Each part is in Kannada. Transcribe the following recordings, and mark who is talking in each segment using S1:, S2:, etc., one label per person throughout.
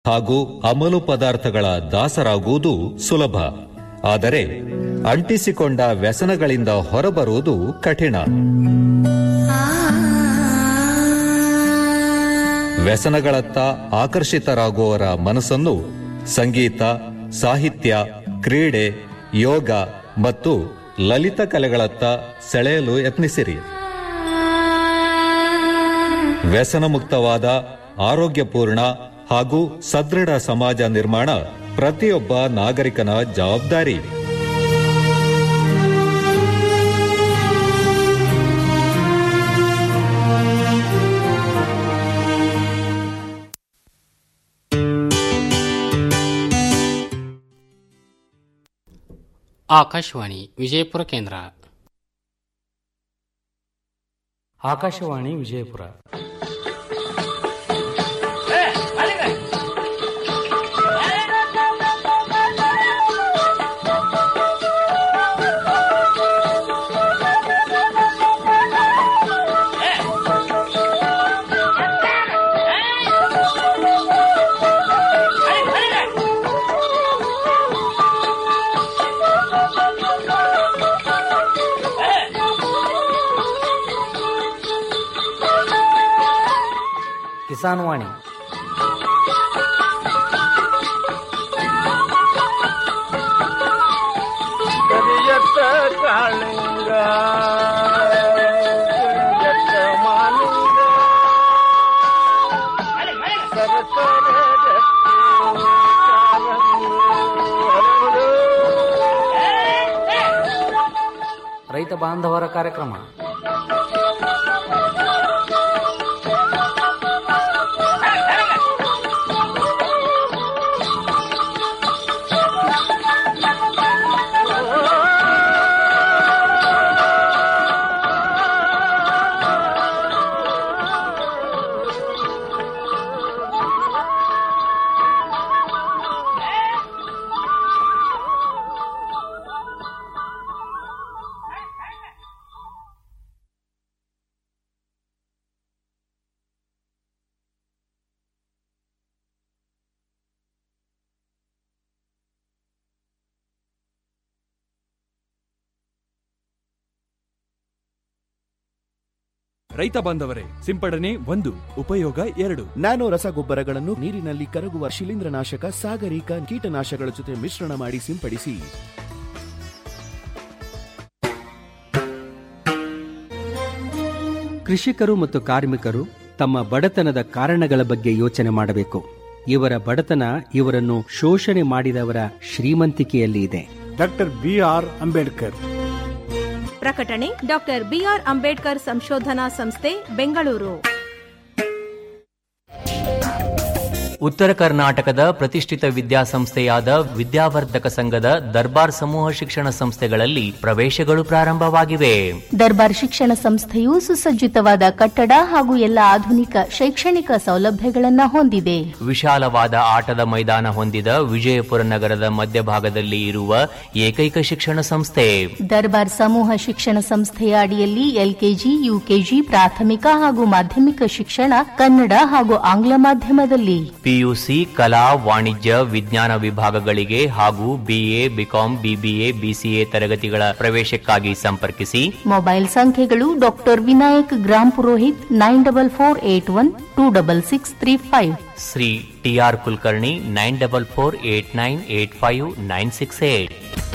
S1: ಹಾಗೂ ಅಮಲು ಪದಾರ್ಥಗಳ ದಾಸರಾಗುವುದು ಸುಲಭ ಆದರೆ ಅಂಟಿಸಿಕೊಂಡ ವ್ಯಸನಗಳಿಂದ ಹೊರಬರುವುದು ಕಠಿಣ ವ್ಯಸನಗಳತ್ತ ಆಕರ್ಷಿತರಾಗುವವರ ಮನಸ್ಸನ್ನು ಸಂಗೀತ ಸಾಹಿತ್ಯ ಕ್ರೀಡೆ ಯೋಗ ಮತ್ತು ಲಲಿತ ಕಲೆಗಳತ್ತ ಸೆಳೆಯಲು ಯತ್ನಿಸಿರಿ ವ್ಯಸನ ಮುಕ್ತವಾದ ಆರೋಗ್ಯಪೂರ್ಣ ಹಾಗೂ ಸದೃಢ ಸಮಾಜ ನಿರ್ಮಾಣ ಪ್ರತಿಯೊಬ್ಬ ನಾಗರಿಕನ ಜವಾಬ್ದಾರಿ
S2: ಆಕಾಶವಾಣಿ ವಿಜಯಪುರ ಕೇಂದ್ರ
S3: ಆಕಾಶವಾಣಿ ವಿಜಯಪುರ ಕಿಸಾನ್ ವಾಣಿ
S4: ಕರಿಯತ್ತ ಕಾಳಿಂಗ ಕರಿಯತ್ತ ಮಾಲಿಂಗ ಸರಸರ ಗಟ್ಟಿ ಕಾಲಂಗು ಹರಡು.
S3: ರೈತ ಬಾಂಧವರ ಕಾರ್ಯಕ್ರಮ
S5: ರೈತ ಬಾಂಧವರೇ ಸಿಂಪಡಣೆ ಒಂದು ಉಪಯೋಗ ಎರಡು
S6: ನ್ಯಾನೋ ರಸಗೊಬ್ಬರಗಳನ್ನು ನೀರಿನಲ್ಲಿ ಕರಗುವ ಶಿಲೀಂಧ್ರನಾಶಕ ಸಾಗರಿಕ ಕೀಟನಾಶಕಗಳ ಜೊತೆ ಮಿಶ್ರಣ ಮಾಡಿ ಸಿಂಪಡಿಸಿ
S7: ಕೃಷಿಕರು ಮತ್ತು ಕಾರ್ಮಿಕರು ತಮ್ಮ ಬಡತನದ ಕಾರಣಗಳ ಬಗ್ಗೆ ಯೋಚನೆ ಮಾಡಬೇಕು ಇವರ ಬಡತನ ಇವರನ್ನು ಶೋಷಣೆ ಮಾಡಿದವರ ಶ್ರೀಮಂತಿಕೆಯಲ್ಲಿ ಇದೆ
S8: ಡಾಕ್ಟರ್ ಬಿ ಆರ್ ಅಂಬೇಡ್ಕರ್
S9: ಪ್ರಕಟಣೆ ಡಾಕ್ಟರ್ ಬಿಆರ್ ಅಂಬೇಡ್ಕರ್ ಸಂಶೋಧನಾ ಸಂಸ್ಥೆ ಬೆಂಗಳೂರು
S10: ಉತ್ತರ ಕರ್ನಾಟಕದ ಪ್ರತಿಷ್ಠಿತ ವಿದ್ಯಾಸಂಸ್ಥೆಯಾದ ವಿದ್ಯಾವರ್ಧಕ ಸಂಘದ ದರ್ಬಾರ್ ಸಮೂಹ ಶಿಕ್ಷಣ ಸಂಸ್ಥೆಗಳಲ್ಲಿ ಪ್ರವೇಶಗಳು ಪ್ರಾರಂಭವಾಗಿವೆ
S11: ದರ್ಬಾರ್ ಶಿಕ್ಷಣ ಸಂಸ್ಥೆಯು ಸುಸಜ್ಜಿತವಾದ ಕಟ್ಟಡ ಹಾಗೂ ಎಲ್ಲ ಆಧುನಿಕ ಶೈಕ್ಷಣಿಕ ಸೌಲಭ್ಯಗಳನ್ನು ಹೊಂದಿದೆ
S10: ವಿಶಾಲವಾದ ಆಟದ ಮೈದಾನ ಹೊಂದಿದ ವಿಜಯಪುರ ನಗರದ ಮಧ್ಯಭಾಗದಲ್ಲಿ ಇರುವ ಏಕೈಕ ಶಿಕ್ಷಣ ಸಂಸ್ಥೆ
S11: ದರ್ಬಾರ್ ಸಮೂಹ ಶಿಕ್ಷಣ ಸಂಸ್ಥೆಯ ಅಡಿಯಲ್ಲಿ ಎಲ್ಕೆಜಿ ಯುಕೆಜಿ ಪ್ರಾಥಮಿಕ ಹಾಗೂ ಮಾಧ್ಯಮಿಕ ಶಿಕ್ಷಣ ಕನ್ನಡ ಹಾಗೂ ಆಂಗ್ಲ ಮಾಧ್ಯಮದಲ್ಲಿ
S10: ಪಿಯುಸಿ ಕಲಾ ವಾಣಿಜ್ಯ ವಿಜ್ಞಾನ ವಿಭಾಗಗಳಿಗೆ ಹಾಗೂ ಬಿಎ ಬಿಕಾಂ ಬಿಬಿಎ ಬಿಸಿಎ ತರಗತಿಗಳ ಪ್ರವೇಶಕ್ಕಾಗಿ ಸಂಪರ್ಕಿಸಿ
S11: ಮೊಬೈಲ್ ಸಂಖ್ಯೆಗಳು doctor Vinayak Gram Purohit nine double four eight one two double six three five
S10: Shri T R Kulkarni nine double four eight nine eight five nine six eight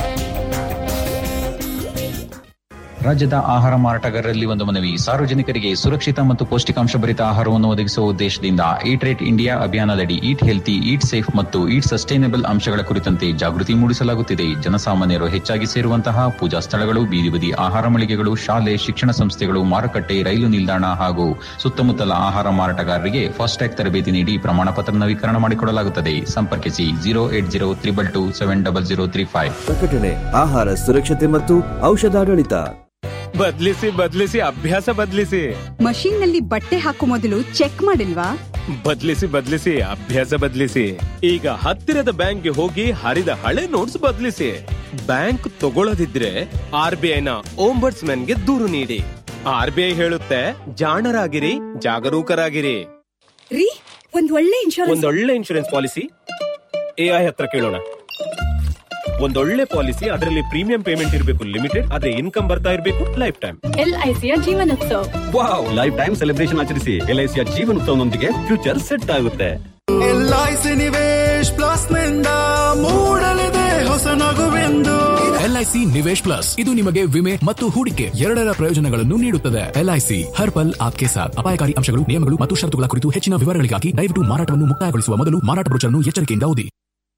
S12: ರಾಜ್ಯದ ಆಹಾರ ಮಾರಾಟಗಾರರಲ್ಲಿ ಒಂದು ಮನವಿ ಸಾರ್ವಜನಿಕರಿಗೆ ಸುರಕ್ಷಿತ ಮತ್ತು ಪೌಷ್ಟಿಕಾಂಶ ಭರಿತ ಆಹಾರವನ್ನು ಒದಗಿಸುವ ಉದ್ದೇಶದಿಂದ ಈಟ್ ರೇಟ್ ಇಂಡಿಯಾ ಅಭಿಯಾನದಡಿ ಈಟ್ ಹೆಲ್ತಿ ಈಟ್ ಸೇಫ್ ಮತ್ತು ಈಟ್ ಸಸ್ಟೈನಬಲ್ ಅಂಶಗಳ ಕುರಿತಂತೆ ಜಾಗೃತಿ ಮೂಡಿಸಲಾಗುತ್ತಿದೆ ಜನಸಾಮಾನ್ಯರು ಹೆಚ್ಚಾಗಿ ಸೇರುವಂತಹ ಪೂಜಾ ಸ್ಥಳಗಳು ಬೀದಿ ಬದಿ ಆಹಾರ ಮಳಿಗೆಗಳು ಶಾಲೆ ಶಿಕ್ಷಣ ಸಂಸ್ಥೆಗಳು ಮಾರುಕಟ್ಟೆ ರೈಲು ನಿಲ್ದಾಣ ಹಾಗೂ ಸುತ್ತಮುತ್ತಲ ಆಹಾರ ಮಾರಾಟಗಾರರಿಗೆ ಫಾಸ್ಟ್ಯಾಗ್ ತರಬೇತಿ ನೀಡಿ ಪ್ರಮಾಣ ಪತ್ರ ನವೀಕರಣ ಮಾಡಿಕೊಡಲಾಗುತ್ತದೆ ಸಂಪರ್ಕಿಸಿ zero eight zero triple two seven double zero three five
S13: ಪ್ರಕಟಣೆ ಆಹಾರ ಸುರಕ್ಷತೆ ಮತ್ತು ಔಷಧಾಡಳಿತ
S14: ಬದ್ಲಿಸಿ ಬದ್ಲಿಸಿ ಅಭ್ಯಾಸ ಬದ್ಲಿಸಿ
S15: ಮಷೀನ್ ನಲ್ಲಿ ಬಟ್ಟೆ ಹಾಕೋ ಮೊದಲು ಚೆಕ್ ಮಾಡಿಲ್ವಾ
S14: ಬದ್ಲಿಸಿ ಬದ್ಲಿಸಿ ಅಭ್ಯಾಸ ಬದ್ಲಿಸಿ ಈಗ ಹತ್ತಿರದ ಬ್ಯಾಂಕ್ಗೆ ಹೋಗಿ ಹರಿದ ಹಳೆ ನೋಟ್ಸ್ ಬದ್ಲಿಸಿ ಬ್ಯಾಂಕ್ ತಗೊಳ್ಳದಿದ್ರೆ ಆರ್ ಬಿ ಐನ ಗೆ ದೂರು ನೀಡಿ ಆರ್ ಬಿ ಐ ಹೇಳುತ್ತೆ ಜಾಣರಾಗಿರಿ ಜಾಗರೂಕರಾಗಿರಿ
S15: ರೀ ಒಂದ್ ಒಳ್ಳೆ ಇನ್ಶೂರೆನ್ಸ್
S14: ಒಂದೊಳ್ಳೆ ಇನ್ಶೂರೆನ್ಸ್ ಪಾಲಿಸಿ ಎಐ ಹತ್ರ ಕೇಳೋಣ ಒಂದೊಳ್ಳೆ ಪಾಲಿಸಿ ಅದರಲ್ಲಿ ಪ್ರೀಮಿಯಂ ಪೇಮೆಂಟ್ ಇರಬೇಕು ಲಿಮಿಟೆಡ್ ಅದೇ ಇನ್ಕಮ್ ಬರ್ತಾ ಇರಬೇಕು ಲೈಫ್ ಟೈಮ್
S2: ಎಲ್ಐಸಿಯ ಜೀವನೋತ್ಸವ
S16: ವಾವ್ ಲೈಫ್ ಟೈಮ್ ಸೆಲೆಬ್ರೇಷನ್ ಆಚರಿಸಿ ಎಲ್ಐಸಿಯ ಜೀವನೋತ್ಸವನೊಂದಿಗೆ ಫ್ಯೂಚರ್ ಸೆಟ್ ಆಗುತ್ತೆ
S17: ಎಲ್ಐಸಿ ನಿವೇಶ್ ಪ್ಲಸ್ ನಿಂದ ಮೂಡಲಿದೆ ಹೊಸ ನಗುವೆಂದು
S18: ಎಲ್ಐಸಿ ನಿವೇಶ್ ಪ್ಲಸ್ ಇದು ನಿಮಗೆ ವಿಮೆ ಮತ್ತು ಹೂಡಿಕೆ ಎರಡರ ಪ್ರಯೋಜನಗಳನ್ನು ನೀಡುತ್ತದೆ ಎಲ್ಐಸಿ ಹರ್ ಪಲ್ ಆಪ್ಕೆ ಸಾಥ್ ಅಪಾಯಕಾರಿ ಅಂಶಗಳು ನಿಯಮಗಳು ಮತ್ತು ಷರತ್ತುಗಳ ಕುರಿತು ಹೆಚ್ಚಿನ ವಿವರಗಳಿಗಾಗಿ ದಯವಿಟ್ಟು ಮಾರಾಟವನ್ನು ಮುಕ್ತಾಯಗೊಳಿಸುವ ಮೊದಲು ಮಾರಾಟ ಬ್ರೋಚರ್ನ್ನು ಎಚ್ಚರಿಕೆಯಿಂದ ಓದಿ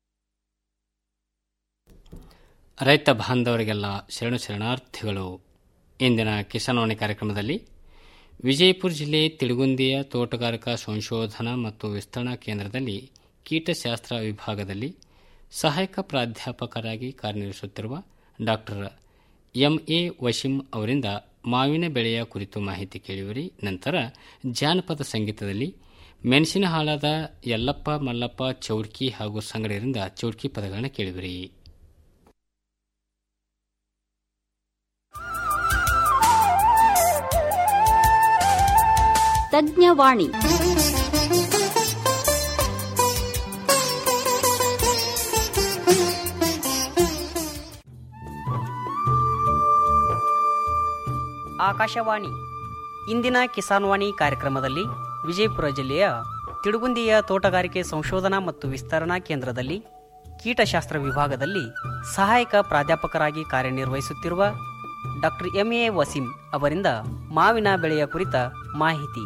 S19: ರೈತ ಬಾಂಧವರಿಗೆಲ್ಲ ಶರಣು ಶರಣಾರ್ಥಿಗಳು ಇಂದಿನ ಕಿಸಾನ್ವಾಣಿ ಕಾರ್ಯಕ್ರಮದಲ್ಲಿ ವಿಜಯಪುರ ಜಿಲ್ಲೆ ತಿಳುಗುಂದಿಯ ತೋಟಗಾರಿಕಾ ಸಂಶೋಧನಾ ಮತ್ತು ವಿಸ್ತರಣಾ ಕೇಂದ್ರದಲ್ಲಿ ಕೀಟಶಾಸ್ತ್ರ ವಿಭಾಗದಲ್ಲಿ ಸಹಾಯಕ ಪ್ರಾಧ್ಯಾಪಕರಾಗಿ ಕಾರ್ಯನಿರ್ವಹಿಸುತ್ತಿರುವ ಡಾಕ್ಟರ್ ಎಂ ಎ ವಶೀಂ ಅವರಿಂದ ಮಾವಿನ ಬೆಳೆಯ ಕುರಿತು ಮಾಹಿತಿ ಕೇಳುವಿರಿ ನಂತರ ಜಾನಪದ ಸಂಗೀತದಲ್ಲಿ ಮೆಣಸಿನ ಹಾಳಾದ ಯಲ್ಲಪ್ಪ ಮಲ್ಲಪ್ಪ ಚೌಡ್ಕಿ ಹಾಗೂ ಸಂಗಡಿಯರಿಂದ ಚೌಡ್ಕಿ ಪದಗಳನ್ನ ಕೇಳುವಿರಿ
S20: ತಜ್ಞವಾಣಿ
S21: ಆಕಾಶವಾಣಿ ಇಂದಿನ ಕಿಸಾನ್ವಾಣಿ ಕಾರ್ಯಕ್ರಮದಲ್ಲಿ ವಿಜಯಪುರ ಜಿಲ್ಲೆಯ ತಿಡುಗುಂದಿಯ ತೋಟಗಾರಿಕೆ ಸಂಶೋಧನಾ ಮತ್ತು ವಿಸ್ತರಣಾ ಕೇಂದ್ರದಲ್ಲಿ ಕೀಟಶಾಸ್ತ್ರ ವಿಭಾಗದಲ್ಲಿ ಸಹಾಯಕ ಪ್ರಾಧ್ಯಾಪಕರಾಗಿ ಕಾರ್ಯನಿರ್ವಹಿಸುತ್ತಿರುವ ಡಾಕ್ಟರ್ ಎಂ ಎ ವಸೀಂ ಅವರಿಂದ ಮಾವಿನ ಬೆಳೆಯ ಕುರಿತ ಮಾಹಿತಿ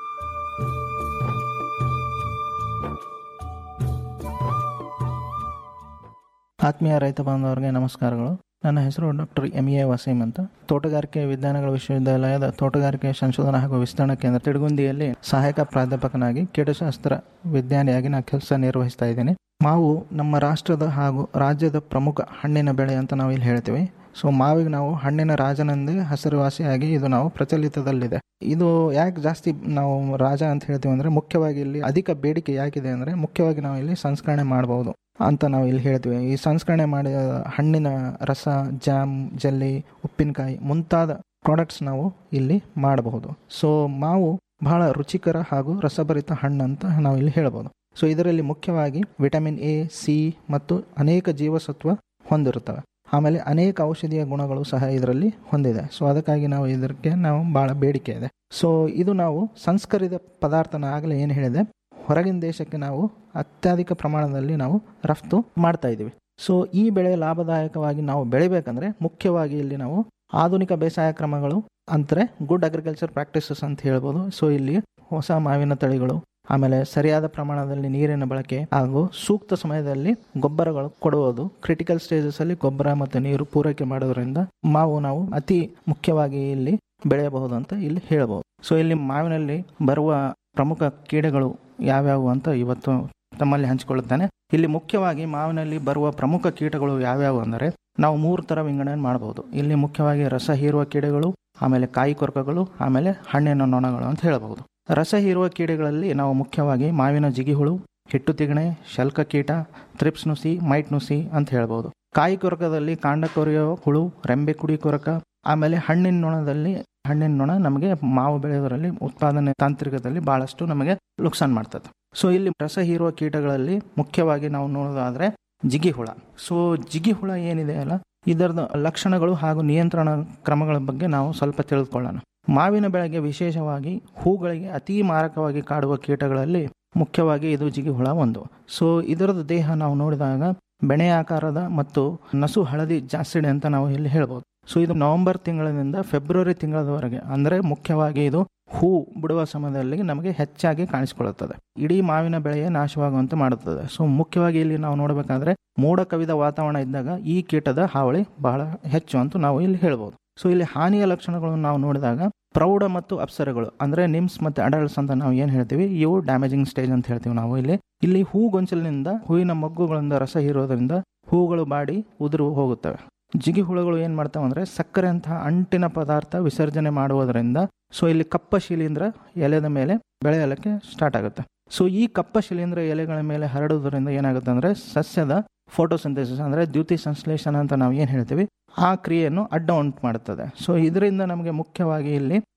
S22: ಆತ್ಮೀಯ ರೈತ ಬಾಂಧವರಿಗೆ ನಮಸ್ಕಾರಗಳು ನನ್ನ ಹೆಸರು ಡಾಕ್ಟರ್ ಎಂ ಎ ವಸೀಂ ಅಂತ ತೋಟಗಾರಿಕೆ ವಿಜ್ಞಾನಗಳ ವಿಶ್ವವಿದ್ಯಾಲಯದ ತೋಟಗಾರಿಕೆ ಸಂಶೋಧನಾ ಹಾಗೂ ವಿಸ್ತರಣಾ ಕೇಂದ್ರ ತಿಡುಗುಂದಿಯಲ್ಲಿ ಸಹಾಯಕ ಪ್ರಾಧ್ಯಾಪಕನಾಗಿ ಕೀಟಶಾಸ್ತ್ರ ವಿಜ್ಞಾನಿಯಾಗಿ ನಾನು ಕೆಲಸ ನಿರ್ವಹಿಸ್ತಾ ಇದ್ದೇನೆ ಮಾವು ನಮ್ಮ ರಾಷ್ಟ್ರದ ಹಾಗೂ ರಾಜ್ಯದ ಪ್ರಮುಖ ಹಣ್ಣಿನ ಬೆಳೆ ಅಂತ ನಾವು ಇಲ್ಲಿ ಹೇಳ್ತೀವಿ ಸೊ ಮಾವಿಗೆ ನಾವು ಹಣ್ಣಿನ ರಾಜನೆಂದೇ ಹೆಸರುವಾಸಿಯಾಗಿ ಇದು ನಾವು ಪ್ರಚಲಿತದಲ್ಲಿದೆ ಇದು ಯಾಕೆ ಜಾಸ್ತಿ ನಾವು ರಾಜ ಅಂತ ಹೇಳ್ತೀವಿ ಅಂದರೆ ಮುಖ್ಯವಾಗಿ ಇಲ್ಲಿ ಅಧಿಕ ಬೇಡಿಕೆ ಯಾಕಿದೆ ಅಂದರೆ ಮುಖ್ಯವಾಗಿ ನಾವು ಇಲ್ಲಿ ಸಂಸ್ಕರಣೆ ಮಾಡಬಹುದು ಅಂತ ನಾವು ಇಲ್ಲಿ ಹೇಳ್ತೀವಿ ಈ ಸಂಸ್ಕರಣೆ ಮಾಡಿದ ಹಣ್ಣಿನ ರಸ ಜಾಮ್ ಜಲ್ಲಿ ಉಪ್ಪಿನಕಾಯಿ ಮುಂತಾದ ಪ್ರಾಡಕ್ಟ್ಸ್ ನಾವು ಇಲ್ಲಿ ಮಾಡಬಹುದು ಸೊ ಮಾವು ಬಹಳ ರುಚಿಕರ ಹಾಗೂ ರಸಭರಿತ ಹಣ್ಣು ಅಂತ ನಾವು ಇಲ್ಲಿ ಹೇಳ್ಬೋದು ಸೊ ಇದರಲ್ಲಿ ಮುಖ್ಯವಾಗಿ ವಿಟಮಿನ್ ಎ ಸಿ ಮತ್ತು ಅನೇಕ ಜೀವಸತ್ವ ಹೊಂದಿರುತ್ತವೆ ಆಮೇಲೆ ಅನೇಕ ಔಷಧೀಯ ಗುಣಗಳು ಸಹ ಇದರಲ್ಲಿ ಹೊಂದಿದೆ ಸೊ ಅದಕ್ಕಾಗಿ ನಾವು ಇದಕ್ಕೆ ನಾವು ಬಹಳ ಬೇಡಿಕೆ ಇದೆ ಸೊ ಇದು ನಾವು ಸಂಸ್ಕರಿತ ಪದಾರ್ಥನ ಆಗಲೇ ಏನು ಹೇಳಿದೆ ಹೊರಗಿನ ದೇಶಕ್ಕೆ ನಾವು ಅತ್ಯಧಿಕ ಪ್ರಮಾಣದಲ್ಲಿ ನಾವು ರಫ್ತು ಮಾಡ್ತಾ ಇದ್ದೀವಿ ಸೊ ಈ ಬೆಳೆ ಲಾಭದಾಯಕವಾಗಿ ನಾವು ಬೆಳಿಬೇಕಂದ್ರೆ ಮುಖ್ಯವಾಗಿ ಇಲ್ಲಿ ನಾವು ಆಧುನಿಕ ಬೇಸಾಯ ಕ್ರಮಗಳು ಅಂದರೆ ಗುಡ್ ಅಗ್ರಿಕಲ್ಚರ್ ಪ್ರಾಕ್ಟೀಸಸ್ ಅಂತ ಹೇಳ್ಬೋದು ಸೊ ಇಲ್ಲಿ ಹೊಸ ಮಾವಿನ ತಳಿಗಳು ಆಮೇಲೆ ಸರಿಯಾದ ಪ್ರಮಾಣದಲ್ಲಿ ನೀರಿನ ಬಳಕೆ ಹಾಗೂ ಸೂಕ್ತ ಸಮಯದಲ್ಲಿ ಗೊಬ್ಬರಗಳು ಕೊಡುವುದು ಕ್ರಿಟಿಕಲ್ ಸ್ಟೇಜಸ್ ಅಲ್ಲಿ ಗೊಬ್ಬರ ಮತ್ತು ನೀರು ಪೂರೈಕೆ ಮಾಡೋದ್ರಿಂದ ಮಾವು ನಾವು ಅತಿ ಮುಖ್ಯವಾಗಿ ಇಲ್ಲಿ ಬೆಳೆಯಬಹುದು ಅಂತ ಇಲ್ಲಿ ಹೇಳಬಹುದು ಸೊ ಇಲ್ಲಿ ಮಾವಿನಲ್ಲಿ ಬರುವ ಪ್ರಮುಖ ಕೀಡೆಗಳು ಯಾವ್ಯಾವು ಅಂತ ಇವತ್ತು ತಮ್ಮಲ್ಲಿ ಹಂಚಿಕೊಳ್ಳುತ್ತೇನೆ ಇಲ್ಲಿ ಮುಖ್ಯವಾಗಿ ಮಾವಿನಲ್ಲಿ ಬರುವ ಪ್ರಮುಖ ಕೀಟಗಳು ಯಾವ್ಯಾವು ಅಂದರೆ ನಾವು ಮೂರು ಥರ ವಿಂಗಡಣೆ ಮಾಡಬಹುದು ಇಲ್ಲಿ ಮುಖ್ಯವಾಗಿ ರಸ ಹೀರುವ ಕೀಡೆಗಳು ಆಮೇಲೆ ಕಾಯಿ ಕೊರಕಗಳು ಆಮೇಲೆ ಹಣ್ಣಿನ ನೊಣಗಳು ಅಂತ ಹೇಳಬಹುದು ರಸ ಹೀರುವ ಕೀಡೆಗಳಲ್ಲಿ ನಾವು ಮುಖ್ಯವಾಗಿ ಮಾವಿನ ಜಿಗಿಹುಳು ಹಿಟ್ಟು ತಿಗಣೆ ಶಲ್ಕ ಕೀಟ ತ್ರಿಪ್ಸ್ ನುಸಿ ಮೈಟ್ ನುಸಿ ಅಂತ ಹೇಳ್ಬೋದು ಕಾಯಿ ಕೊರಕದಲ್ಲಿ ಕಾಂಡ ಕೊರೆಯೋ ಹುಳು ರೆಂಬೆ ಕುಡಿ ಕೊರಕ ಆಮೇಲೆ ಹಣ್ಣಿನ ನೊಣದಲ್ಲಿ ಹಣ್ಣಿನ ನೊಣ ನಮಗೆ ಮಾವು ಬೆಳೆಯೋದರಲ್ಲಿ ಉತ್ಪಾದನೆ ತಾಂತ್ರಿಕದಲ್ಲಿ ಬಹಳಷ್ಟು ನಮಗೆ ನುಕ್ಸಾನ್ ಮಾಡ್ತದೆ ಸೊ ಇಲ್ಲಿ ರಸ ಹೀರುವ ಕೀಟಗಳಲ್ಲಿ ಮುಖ್ಯವಾಗಿ ನಾವು ನೋಡೋದಾದ್ರೆ ಜಿಗಿ ಹುಳ ಸೊ ಜಿಗಿ ಹುಳ ಏನಿದೆ ಅಲ್ಲ ಇದರದ ಲಕ್ಷಣಗಳು ಹಾಗೂ ನಿಯಂತ್ರಣ ಕ್ರಮಗಳ ಬಗ್ಗೆ ನಾವು ಸ್ವಲ್ಪ ತಿಳಿದುಕೊಳ್ಳೋಣ ಮಾವಿನ ಬೆಳೆಗೆ ವಿಶೇಷವಾಗಿ ಹೂಗಳಿಗೆ ಅತಿ ಮಾರಕವಾಗಿ ಕಾಡುವ ಕೀಟಗಳಲ್ಲಿ ಮುಖ್ಯವಾಗಿ ಇದು ಜಿಗಿ ಹುಳ ಒಂದು ಸೊ ಇದರದ್ದು ದೇಹ ನಾವು ನೋಡಿದಾಗ ಬೆಣೆ ಆಕಾರದ ಮತ್ತು ನಸು ಹಳದಿ ಜಾಸ್ತಿಡೆ ಅಂತ ನಾವು ಇಲ್ಲಿ ಹೇಳ್ಬೋದು ಸೊ ಇದು ನವೆಂಬರ್ ತಿಂಗಳಿನಿಂದ ಫೆಬ್ರವರಿ ತಿಂಗಳವರೆಗೆ ಅಂದರೆ ಮುಖ್ಯವಾಗಿ ಇದು ಹೂ ಬಿಡುವ ಸಮಯದಲ್ಲಿ ನಮಗೆ ಹೆಚ್ಚಾಗಿ ಕಾಣಿಸಿಕೊಳ್ಳುತ್ತದೆ ಇಡೀ ಮಾವಿನ ಬೆಳೆಯೇ ನಾಶವಾಗುವಂತೆ ಮಾಡುತ್ತದೆ ಸೊ ಮುಖ್ಯವಾಗಿ ಇಲ್ಲಿ ನಾವು ನೋಡಬೇಕಾದ್ರೆ ಮೋಡ ಕವಿದ ವಾತಾವರಣ ಇದ್ದಾಗ ಈ ಕೀಟದ ಹಾವಳಿ ಬಹಳ ಹೆಚ್ಚು ಅಂತ ನಾವು ಇಲ್ಲಿ ಹೇಳ್ಬೋದು ಸೊ ಇಲ್ಲಿ ಹಾನಿಯ ಲಕ್ಷಣಗಳನ್ನು ನಾವು ನೋಡಿದಾಗ ಪ್ರೌಢ ಮತ್ತು ಅಪ್ಸರಗಳು ಅಂದ್ರೆ ನಿಮ್ಸ್ ಮತ್ತು ಅಡಲ್ಟ್ಸ್ ಅಂತ ನಾವು ಏನು ಹೇಳ್ತೀವಿ ಇವು ಡ್ಯಾಮೇಜಿಂಗ್ ಸ್ಟೇಜ್ ಅಂತ ಹೇಳ್ತೀವಿ ನಾವು ಇಲ್ಲಿ ಇಲ್ಲಿ ಹೂ ಗೊಂಚಲಿನಿಂದ ಹೂವಿನ ಮೊಗ್ಗುಗಳಿಂದ ರಸ ಹೀರೋದ್ರಿಂದ ಹೂಗಳು ಬಾಡಿ ಉದುರು ಹೋಗುತ್ತವೆ ಜಿಗಿ ಹುಳುಗಳು ಏನು ಮಾಡ್ತಾವೆ ಅಂದರೆ ಸಕ್ಕರೆ ಅಂತಹ ಅಂಟಿನ ಪದಾರ್ಥ ವಿಸರ್ಜನೆ ಮಾಡುವುದರಿಂದ ಸೊ ಇಲ್ಲಿ ಕಪ್ಪ ಶಿಲೀಂಧ್ರ ಎಲೆದ ಮೇಲೆ ಬೆಳೆಯಲಿಕ್ಕೆ ಸ್ಟಾರ್ಟ್ ಆಗುತ್ತೆ ಸೊ ಈ ಕಪ್ಪ ಶಿಲೀಂಧ್ರ ಎಲೆಗಳ ಮೇಲೆ ಹರಡುವುದರಿಂದ ಏನಾಗುತ್ತೆ ಅಂದರೆ ಸಸ್ಯದ ಫೋಟೋಸಿಂಥೆಸಿಸ್ ಅಂದರೆ ದ್ಯುತಿ ಸಂಶ್ಲೇಷಣ ಅಂತ ನಾವು ಏನು ಹೇಳ್ತೀವಿ ಆ ಕ್ರಿಯೆಯನ್ನು ಅಡ್ಡ ಉಂಟು ಮಾಡುತ್ತದೆ ಸೊ ಇದರಿಂದ ನಮಗೆ ಮುಖ್ಯವಾಗಿ ಇಲ್ಲಿ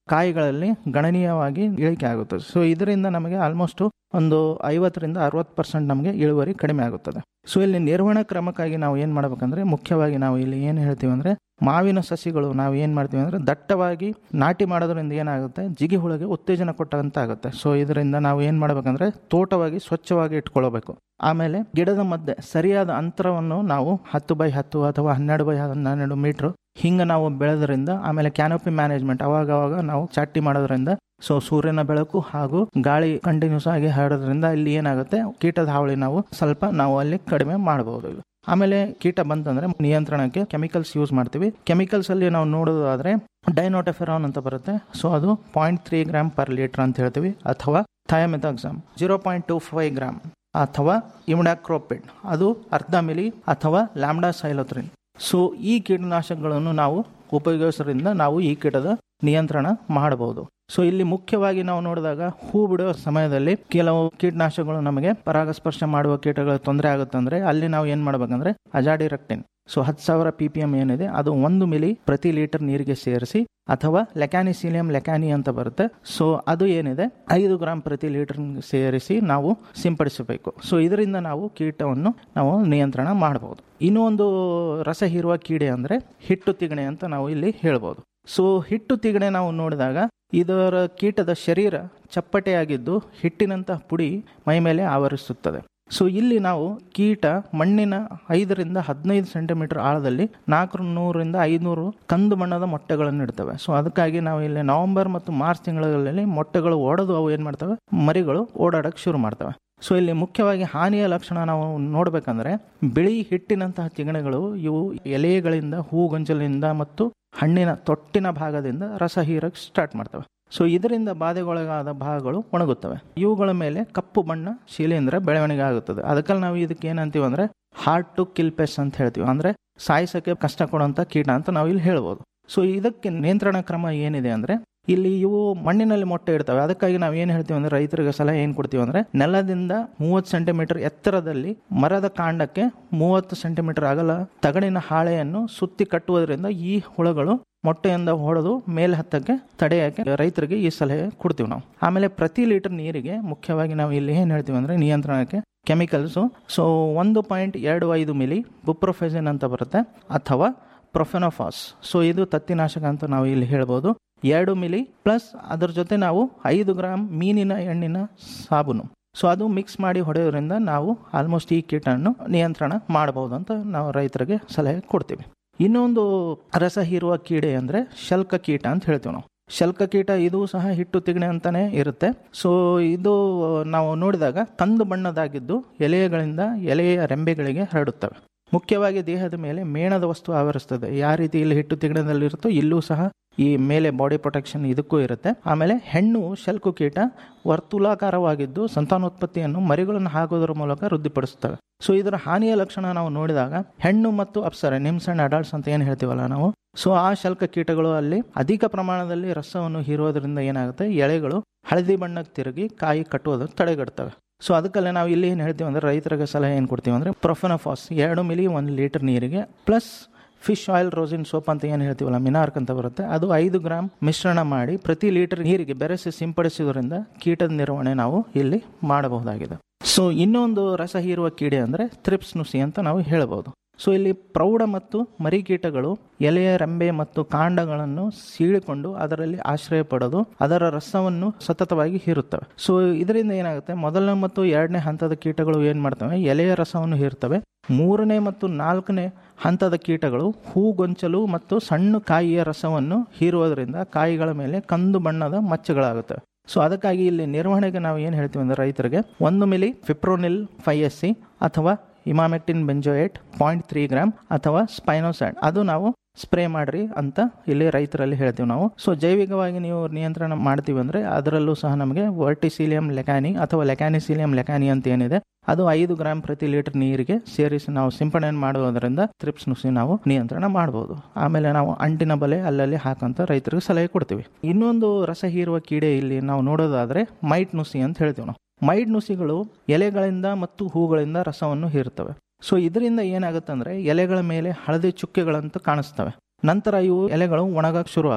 S22: ಕಾಯಿಗಳಲ್ಲಿ ಗಣನೀಯವಾಗಿ ಇಳಿಕೆ ಆಗುತ್ತದೆ ಸೊ ಇದರಿಂದ ನಮಗೆ ಆಲ್ಮೋಸ್ಟ್ ಒಂದು ಐವತ್ತರಿಂದ ಅರವತ್ತು ಪರ್ಸೆಂಟ್ ನಮಗೆ ಇಳುವರಿ ಕಡಿಮೆ ಆಗುತ್ತದೆ ಸೊ ಇಲ್ಲಿ ನಿರ್ವಹಣಾ ಕ್ರಮಕ್ಕಾಗಿ ನಾವು ಏನು ಮಾಡ್ಬೇಕಂದ್ರೆ ಮುಖ್ಯವಾಗಿ ನಾವು ಇಲ್ಲಿ ಏನು ಹೇಳ್ತೀವಿ ಅಂದರೆ ಮಾವಿನ ಸಸಿಗಳು ನಾವು ಏನು ಮಾಡ್ತೀವಿ ಅಂದರೆ ದಟ್ಟವಾಗಿ ನಾಟಿ ಮಾಡೋದ್ರಿಂದ ಏನಾಗುತ್ತೆ ಜಿಗಿ ಹುಳಗೆ ಉತ್ತೇಜನ ಕೊಟ್ಟಂತ ಆಗುತ್ತೆ ಸೊ ಇದರಿಂದ ನಾವು ಏನು ಮಾಡ್ಬೇಕಂದ್ರೆ ತೋಟವಾಗಿ ಸ್ವಚ್ಛವಾಗಿ ಇಟ್ಕೊಳ್ಬೇಕು ಆಮೇಲೆ ಗಿಡದ ಮಧ್ಯೆ ಸರಿಯಾದ ಅಂತರವನ್ನು ನಾವು ಹತ್ತು ಬೈ ಹತ್ತು ಅಥವಾ ಹನ್ನೆರಡು ಬೈ ಹನ್ನೆರಡು ಮೀಟ್ರ್ ಹಿಂಗೆ ನಾವು ಬೆಳೆದ್ರಿಂದ ಆಮೇಲೆ ಕ್ಯಾನೋಪಿ ಮ್ಯಾನೇಜ್ಮೆಂಟ್ ಅವಾಗ ಅವಾಗ ನಾವು ಚಾಟಿ ಮಾಡೋದ್ರಿಂದ ಸೊ ಸೂರ್ಯನ ಬೆಳಕು ಹಾಗೂ ಗಾಳಿ ಕಂಟಿನ್ಯೂಸ್ ಆಗಿ ಹರಡೋದ್ರಿಂದ ಇಲ್ಲಿ ಏನಾಗುತ್ತೆ ಕೀಟದ ಹಾವಳಿ ನಾವು ಸ್ವಲ್ಪ ನಾವು ಅಲ್ಲಿ ಕಡಿಮೆ ಮಾಡಬಹುದು ಆಮೇಲೆ ಕೀಟ ಬಂತಂದ್ರೆ ನಿಯಂತ್ರಣಕ್ಕೆ ಕೆಮಿಕಲ್ಸ್ ಯೂಸ್ ಮಾಡ್ತೀವಿ ಕೆಮಿಕಲ್ಸ್ ಅಲ್ಲಿ ನಾವು ನೋಡೋದಾದ್ರೆ ಡೈನೋಟೆಫೆರಾನ್ ಅಂತ ಬರುತ್ತೆ ಸೊ ಅದು point three gram per litre ಅಂತ ಹೇಳ್ತೀವಿ ಅಥವಾ thiamethoxam zero point two five gram ಅಥವಾ ಇಮ್ಡಾಕ್ರೋಪಿಡ್ ಅದು ಅರ್ಧ ಮಿಲಿ ಅಥವಾ ಲ್ಯಾಂಬ್ಡಾ ಸೈಲೋತ್ರಿನ್ ಸೊ ಈ ಕೀಟನಾಶಕಗಳನ್ನು ನಾವು ಉಪಯೋಗಿಸೋದ್ರಿಂದ ನಾವು ಈ ಕೀಟದ ನಿಯಂತ್ರಣ ಮಾಡಬಹುದು ಸೊ ಇಲ್ಲಿ ಮುಖ್ಯವಾಗಿ ನಾವು ನೋಡಿದಾಗ ಹೂ ಬಿಡುವ ಸಮಯದಲ್ಲಿ ಕೆಲವು ಕೀಟನಾಶಕಗಳು ನಮಗೆ ಪರಾಗಸ್ಪರ್ಶ ಮಾಡುವ ಕೀಟಗಳ ತೊಂದರೆ ಆಗುತ್ತಂದ್ರೆ ಅಲ್ಲಿ ನಾವು ಏನ್ ಮಾಡ್ಬೇಕಂದ್ರೆ ಅಜಾಡಿರಕ್ಟಿನ್ ಸೊ ಹತ್ತು ಸಾವಿರ ಪಿ ಪಿ ಎಂ ಏನಿದೆ ಅದು ಒಂದು ಮಿಲಿ ಪ್ರತಿ ಲೀಟರ್ ನೀರಿಗೆ ಸೇರಿಸಿ ಅಥವಾ ಲೆಕ್ಯಾನಿಸಿಲಿಯಂ ಲೆಕ್ಯಾನಿ ಅಂತ ಬರುತ್ತೆ ಸೊ ಅದು ಏನಿದೆ ಐದು ಗ್ರಾಮ್ ಪ್ರತಿ ಲೀಟರ್ ಸೇರಿಸಿ ನಾವು ಸಿಂಪಡಿಸಬೇಕು ಸೊ ಇದರಿಂದ ನಾವು ಕೀಟವನ್ನು ನಾವು ನಿಯಂತ್ರಣ ಮಾಡಬಹುದು ಇನ್ನೂ ಒಂದು ರಸ ಹೀರುವ ಕೀಡೆ ಅಂದ್ರೆ ಹಿಟ್ಟು ತಿಗಣೆ ಅಂತ ನಾವು ಇಲ್ಲಿ ಹೇಳ್ಬೋದು ಸೊ ಹಿಟ್ಟು ತಿಗಣೆ ನಾವು ನೋಡಿದಾಗ ಇದರ ಕೀಟದ ಶರೀರ ಚಪ್ಪಟೆಯಾಗಿದ್ದು ಹಿಟ್ಟಿನಂತಹ ಪುಡಿ ಮೈ ಮೇಲೆ ಆವರಿಸುತ್ತದೆ ಸೊ ಇಲ್ಲಿ ನಾವು ಕೀಟ ಮಣ್ಣಿನ ಐದರಿಂದ ಹದಿನೈದು ಸೆಂಟಿಮೀಟರ್ ಆಳದಲ್ಲಿ ನಾಲ್ಕು ನೂರರಿಂದ ಐನೂರು ಕಂದು ಬಣ್ಣದ ಮೊಟ್ಟೆಗಳನ್ನು ಇಡ್ತವೆ ಸೊ ಅದಕ್ಕಾಗಿ ನಾವು ಇಲ್ಲಿ ನವೆಂಬರ್ ಮತ್ತು ಮಾರ್ಚ್ ತಿಂಗಳಲ್ಲಿ ಮೊಟ್ಟೆಗಳು ಒಡೆದು ಅವು ಏನು ಮಾಡ್ತವೆ ಮರಿಗಳು ಓಡಾಡಕ್ಕೆ ಶುರು ಮಾಡ್ತವೆ ಸೊ ಇಲ್ಲಿ ಮುಖ್ಯವಾಗಿ ಹಾನಿಯ ಲಕ್ಷಣ ನಾವು ನೋಡಬೇಕಂದ್ರೆ ಬಿಳಿ ಹಿಟ್ಟಿನಂತಹ ತಿಗಣೆಗಳು ಇವು ಎಲೆಗಳಿಂದ ಹೂಗೊಂಚಲಿಂದ ಮತ್ತು ಹಣ್ಣಿನ ತೊಟ್ಟಿನ ಭಾಗದಿಂದ ರಸ ಹೀರಕ್ಕೆ ಸ್ಟಾರ್ಟ್ ಮಾಡ್ತವೆ ಸೊ ಇದರಿಂದ ಬಾಧೆಗೊಳಗಾದ ಭಾಗಗಳು ಒಣಗುತ್ತವೆ ಇವುಗಳ ಮೇಲೆ ಕಪ್ಪು ಬಣ್ಣ ಶಿಲೀಂಧ್ರ ಬೆಳವಣಿಗೆ ಆಗುತ್ತದೆ ಅದಕ್ಕಲ್ಲಿ ನಾವು ಇದಕ್ಕೆ ಏನಂತೀವಿ ಅಂದ್ರೆ ಹಾರ್ಟ್ ಟು ಕಿಲ್ ಪೆಸ್ ಅಂತ ಹೇಳ್ತೀವಿ ಅಂದ್ರೆ ಸಾಯಿಸಕ್ಕೆ ಕಷ್ಟ ಕೊಡುವಂತ ಕೀಟ ಅಂತ ನಾವು ಇಲ್ಲಿ ಹೇಳ್ಬೋದು ಸೊ ಇದಕ್ಕೆ ನಿಯಂತ್ರಣ ಕ್ರಮ ಏನಿದೆ ಅಂದ್ರೆ ಇಲ್ಲಿ ಇವು ಮಣ್ಣಿನಲ್ಲಿ ಮೊಟ್ಟೆ ಇಡ್ತವೆ ಅದಕ್ಕಾಗಿ ನಾವು ಏನು ಹೇಳ್ತೀವಿ ಅಂದ್ರೆ ರೈತರಿಗೆ ಸಲಹೆ ಏನು ಕೊಡ್ತೀವಿ ಅಂದ್ರೆ ನೆಲದಿಂದ ಮೂವತ್ತು ಸೆಂಟಿಮೀಟರ್ ಎತ್ತರದಲ್ಲಿ ಮರದ ಕಾಂಡಕ್ಕೆ ಮೂವತ್ತು ಸೆಂಟಿಮೀಟರ್ ಅಗಲ ತಗಡಿನ ಹಾಳೆಯನ್ನು ಸುತ್ತಿ ಕಟ್ಟುವುದರಿಂದ ಈ ಹುಳಗಳು ಮೊಟ್ಟೆಯಿಂದ ಹೊಡೆದು ಮೇಲೆ ಹತ್ತಕ್ಕೆ ತಡೆಯಕ್ಕೆ ರೈತರಿಗೆ ಈ ಸಲಹೆ ಕೊಡ್ತೀವಿ ನಾವು ಆಮೇಲೆ ಪ್ರತಿ ಲೀಟರ್ ನೀರಿಗೆ ಮುಖ್ಯವಾಗಿ ನಾವು ಇಲ್ಲಿ ಏನು ಹೇಳ್ತೀವಿ ಅಂದ್ರೆ ನಿಯಂತ್ರಣಕ್ಕೆ ಕೆಮಿಕಲ್ಸು ಸೊ ಒಂದು ಪಾಯಿಂಟ್ ಎರಡು ಐದು ಮಿಲಿ ಬುಪ್ರೊಫೆಸಿನ್ ಅಂತ ಬರುತ್ತೆ ಅಥವಾ ಪ್ರೊಫೆನೋಫಾಸ್ ಸೊ ಇದು ತತ್ತಿನಾಶಕ ಅಂತ ನಾವು ಇಲ್ಲಿ ಹೇಳ್ಬೋದು ಎರಡು ಮಿಲಿ ಪ್ಲಸ್ ಅದರ ಜೊತೆ ನಾವು ಐದು ಗ್ರಾಮ್ ಮೀನಿನ ಎಣ್ಣಿನ ಸಾಬೂನು ಸೊ ಅದು ಮಿಕ್ಸ್ ಮಾಡಿ ಹೊಡೆಯೋದ್ರಿಂದ ನಾವು ಆಲ್ಮೋಸ್ಟ್ ಈ ಕೀಟವನ್ನು ನಿಯಂತ್ರಣ ಮಾಡಬಹುದು ಅಂತ ನಾವು ರೈತರಿಗೆ ಸಲಹೆ ಕೊಡ್ತೀವಿ ಇನ್ನೊಂದು ರಸ ಹೀರುವ ಕೀಡೆ ಅಂದರೆ ಶಲ್ಕ ಕೀಟ ಅಂತ ಹೇಳ್ತೀವಿ ನಾವು ಶಲ್ಕ ಕೀಟ ಇದು ಸಹ ಹಿಟ್ಟು ತಿಗಣೆ ಅಂತಾನೆ ಇರುತ್ತೆ ಸೊ ಇದು ನಾವು ನೋಡಿದಾಗ ಕಂದು ಬಣ್ಣದಾಗಿದ್ದು ಎಲೆಗಳಿಂದ ಎಲೆಯ ರೆಂಬೆಗಳಿಗೆ ಹರಡುತ್ತವೆ ಮುಖ್ಯವಾಗಿ ದೇಹದ ಮೇಲೆ ಮೇಣದ ವಸ್ತು ಆವರಿಸ್ತದೆ ಯಾವ ರೀತಿ ಇಲ್ಲಿ ಹಿಟ್ಟು ತಿಗಣದಲ್ಲಿರುತ್ತೋ ಇಲ್ಲೂ ಸಹ ಈ ಮೇಲೆ ಬಾಡಿ ಪ್ರೊಟೆಕ್ಷನ್ ಇದಕ್ಕೂ ಇರುತ್ತೆ ಆಮೇಲೆ ಹೆಣ್ಣು ಶಲ್ಕು ಕೀಟ ವರ್ತುಲಾಕಾರವಾಗಿದ್ದು ಸಂತಾನೋತ್ಪತ್ತಿಯನ್ನು ಮರಿಗಳನ್ನು ಹಾಕೋದ್ರ ಮೂಲಕ ವೃದ್ಧಿಪಡಿಸುತ್ತವೆ ಸೊ ಇದರ ಹಾನಿಯ ಲಕ್ಷಣ ನಾವು ನೋಡಿದಾಗ ಹೆಣ್ಣು ಮತ್ತು ಅಪ್ಸರೆ ನಿಮ್ಸ್ ಅಂಡ್ ಅಡಲ್ಟ್ಸ್ ಅಂತ ಏನು ಹೇಳ್ತೀವಲ್ಲ ನಾವು ಸೊ ಆ ಶಲ್ಕ ಕೀಟಗಳು ಅಲ್ಲಿ ಅಧಿಕ ಪ್ರಮಾಣದಲ್ಲಿ ರಸವನ್ನು ಹೀರೋದ್ರಿಂದ ಏನಾಗುತ್ತೆ ಎಳೆಗಳು ಹಳದಿ ಬಣ್ಣಕ್ಕೆ ತಿರುಗಿ ಕಾಯಿ ಕಟ್ಟುವುದಕ್ಕೆ ತಡೆಗಡ್ತವೆ ಸೊ ಅದಕ್ಕಲ್ಲೇ ನಾವು ಇಲ್ಲಿ ಏನು ಹೇಳ್ತೀವಿ ಅಂದ್ರೆ ರೈತರಿಗೆ ಸಲಹೆ ಏನು ಕೊಡ್ತೀವಿ ಅಂದ್ರೆ ಪ್ರೊಫೆನಫಾಸ್ ಎರಡು ಮಿಲಿ ಒಂದು ಲೀಟರ್ ನೀರಿಗೆ plus fish oil rosin soap ಅಂತ ಏನು ಹೇಳ್ತೀವಲ್ಲ ಮಿನಾರ್ಕ್ ಅಂತ ಬರುತ್ತೆ ಅದು ಐದು ಗ್ರಾಮ್ ಮಿಶ್ರಣ ಮಾಡಿ ಪ್ರತಿ ಲೀಟರ್ ನೀರಿಗೆ ಬೆರೆಸಿ ಸಿಂಪಡಿಸುವುದರಿಂದ ಕೀಟದ ನಿರ್ವಹಣೆ ನಾವು ಇಲ್ಲಿ ಮಾಡಬಹುದಾಗಿದೆ ಸೊ ಇನ್ನೊಂದು ರಸ ಹೀರುವ ಕೀಡೆ ಅಂದರೆ ಥ್ರಿಪ್ಸ್ ನುಸಿ ಅಂತ ನಾವು ಹೇಳಬಹುದು ಸೊ ಇಲ್ಲಿ ಪ್ರೌಢ ಮತ್ತು ಮರಿಕೀಟಗಳು ಎಲೆಯ ರೆಂಬೆ ಮತ್ತು ಕಾಂಡಗಳನ್ನು ಸೀಳಿಕೊಂಡು ಅದರಲ್ಲಿ ಆಶ್ರಯ ಪಡೆದು ಅದರ ರಸವನ್ನು ಸತತವಾಗಿ ಹೀರುತ್ತವೆ ಸೊ ಇದರಿಂದ ಏನಾಗುತ್ತೆ ಮೊದಲನೇ ಮತ್ತು ಎರಡನೇ ಹಂತದ ಕೀಟಗಳು ಏನು ಮಾಡ್ತವೆ ಎಲೆಯ ರಸವನ್ನು ಹೀರ್ತವೆ ಮೂರನೇ ಮತ್ತು ನಾಲ್ಕನೇ ಹಂತದ ಕೀಟಗಳು ಹೂಗೊಂಚಲು ಮತ್ತು ಸಣ್ಣ ಕಾಯಿಯ ರಸವನ್ನು ಹೀರುವುದರಿಂದ ಕಾಯಿಗಳ ಮೇಲೆ ಕಂದು ಬಣ್ಣದ ಮಚ್ಚೆಗಳಾಗುತ್ತವೆ ಸೊ ಅದಕ್ಕಾಗಿ ಇಲ್ಲಿ ನಿರ್ವಹಣೆಗೆ ನಾವು ಏನು ಹೇಳ್ತೀವಿ ಅಂದರೆ ರೈತರಿಗೆ ಒಂದು milli fipronil five S C ಅಥವಾ emamectin benzoate point three gram ಅಥವಾ ಸ್ಪೈನೋಸ್ಯಾಡ್ ಅದು ನಾವು ಸ್ಪ್ರೇ ಮಾಡ್ರಿ ಅಂತ ಇಲ್ಲಿ ರೈತರಲ್ಲಿ ಹೇಳ್ತೀವಿ ನಾವು ಸೊ ಜೈವಿಕವಾಗಿ ನೀವು ನಿಯಂತ್ರಣ ಮಾಡ್ತೀವಿ ಅಂದರೆ ಅದರಲ್ಲೂ ಸಹ ನಮಗೆ ವರ್ಟಿಸೀಲಿಯಂ ಲೆಕ್ಯಾನಿ ಅಥವಾ ಲೆಕ್ಯಾನಿಸೀಲಿಯಂ ಲೆಕ್ಯಾನಿ ಅಂತ ಏನಿದೆ ಅದು ಐದು ಗ್ರಾಮ್ ಪ್ರತಿ ಲೀಟರ್ ನೀರಿಗೆ ಸೇರಿಸಿ ನಾವು ಸಿಂಪಡಣೆ ಮಾಡುವುದರಿಂದ ತ್ರಿಪ್ಸ್ ನುಸಿ ನಾವು ನಿಯಂತ್ರಣ ಮಾಡಬಹುದು ಆಮೇಲೆ ನಾವು ಅಂಟಿನ ಬಲೆ ಅಲ್ಲಲ್ಲಿ ಹಾಕಂತ ರೈತರಿಗೆ ಸಲಹೆ ಕೊಡ್ತೀವಿ ಇನ್ನೊಂದು ರಸ ಹೀರುವ ಕೀಡೆ ಇಲ್ಲಿ ನಾವು ನೋಡೋದಾದ್ರೆ ಮೈಟ್ ನುಸಿ ಅಂತ ಹೇಳ್ತೀವಿ ನಾವು ಮೈಟ್ ನುಸಿಗಳು ಎಲೆಗಳಿಂದ ಮತ್ತು ಹೂಗಳಿಂದ ರಸವನ್ನು ಹೀರುತ್ತವೆ ಸೊ ಇದರಿಂದ ಏನಾಗುತ್ತೆ ಅಂದ್ರೆ ಎಲೆಗಳ ಮೇಲೆ ಹಳದಿ ಚುಕ್ಕೆಗಳಂತ ಕಾಣಿಸ್ತವೆ ನಂತರ ಇವು ಎಲೆಗಳು ಒಣಗಕ್ಕೆ ಶುರು ಆಗ್ತವೆ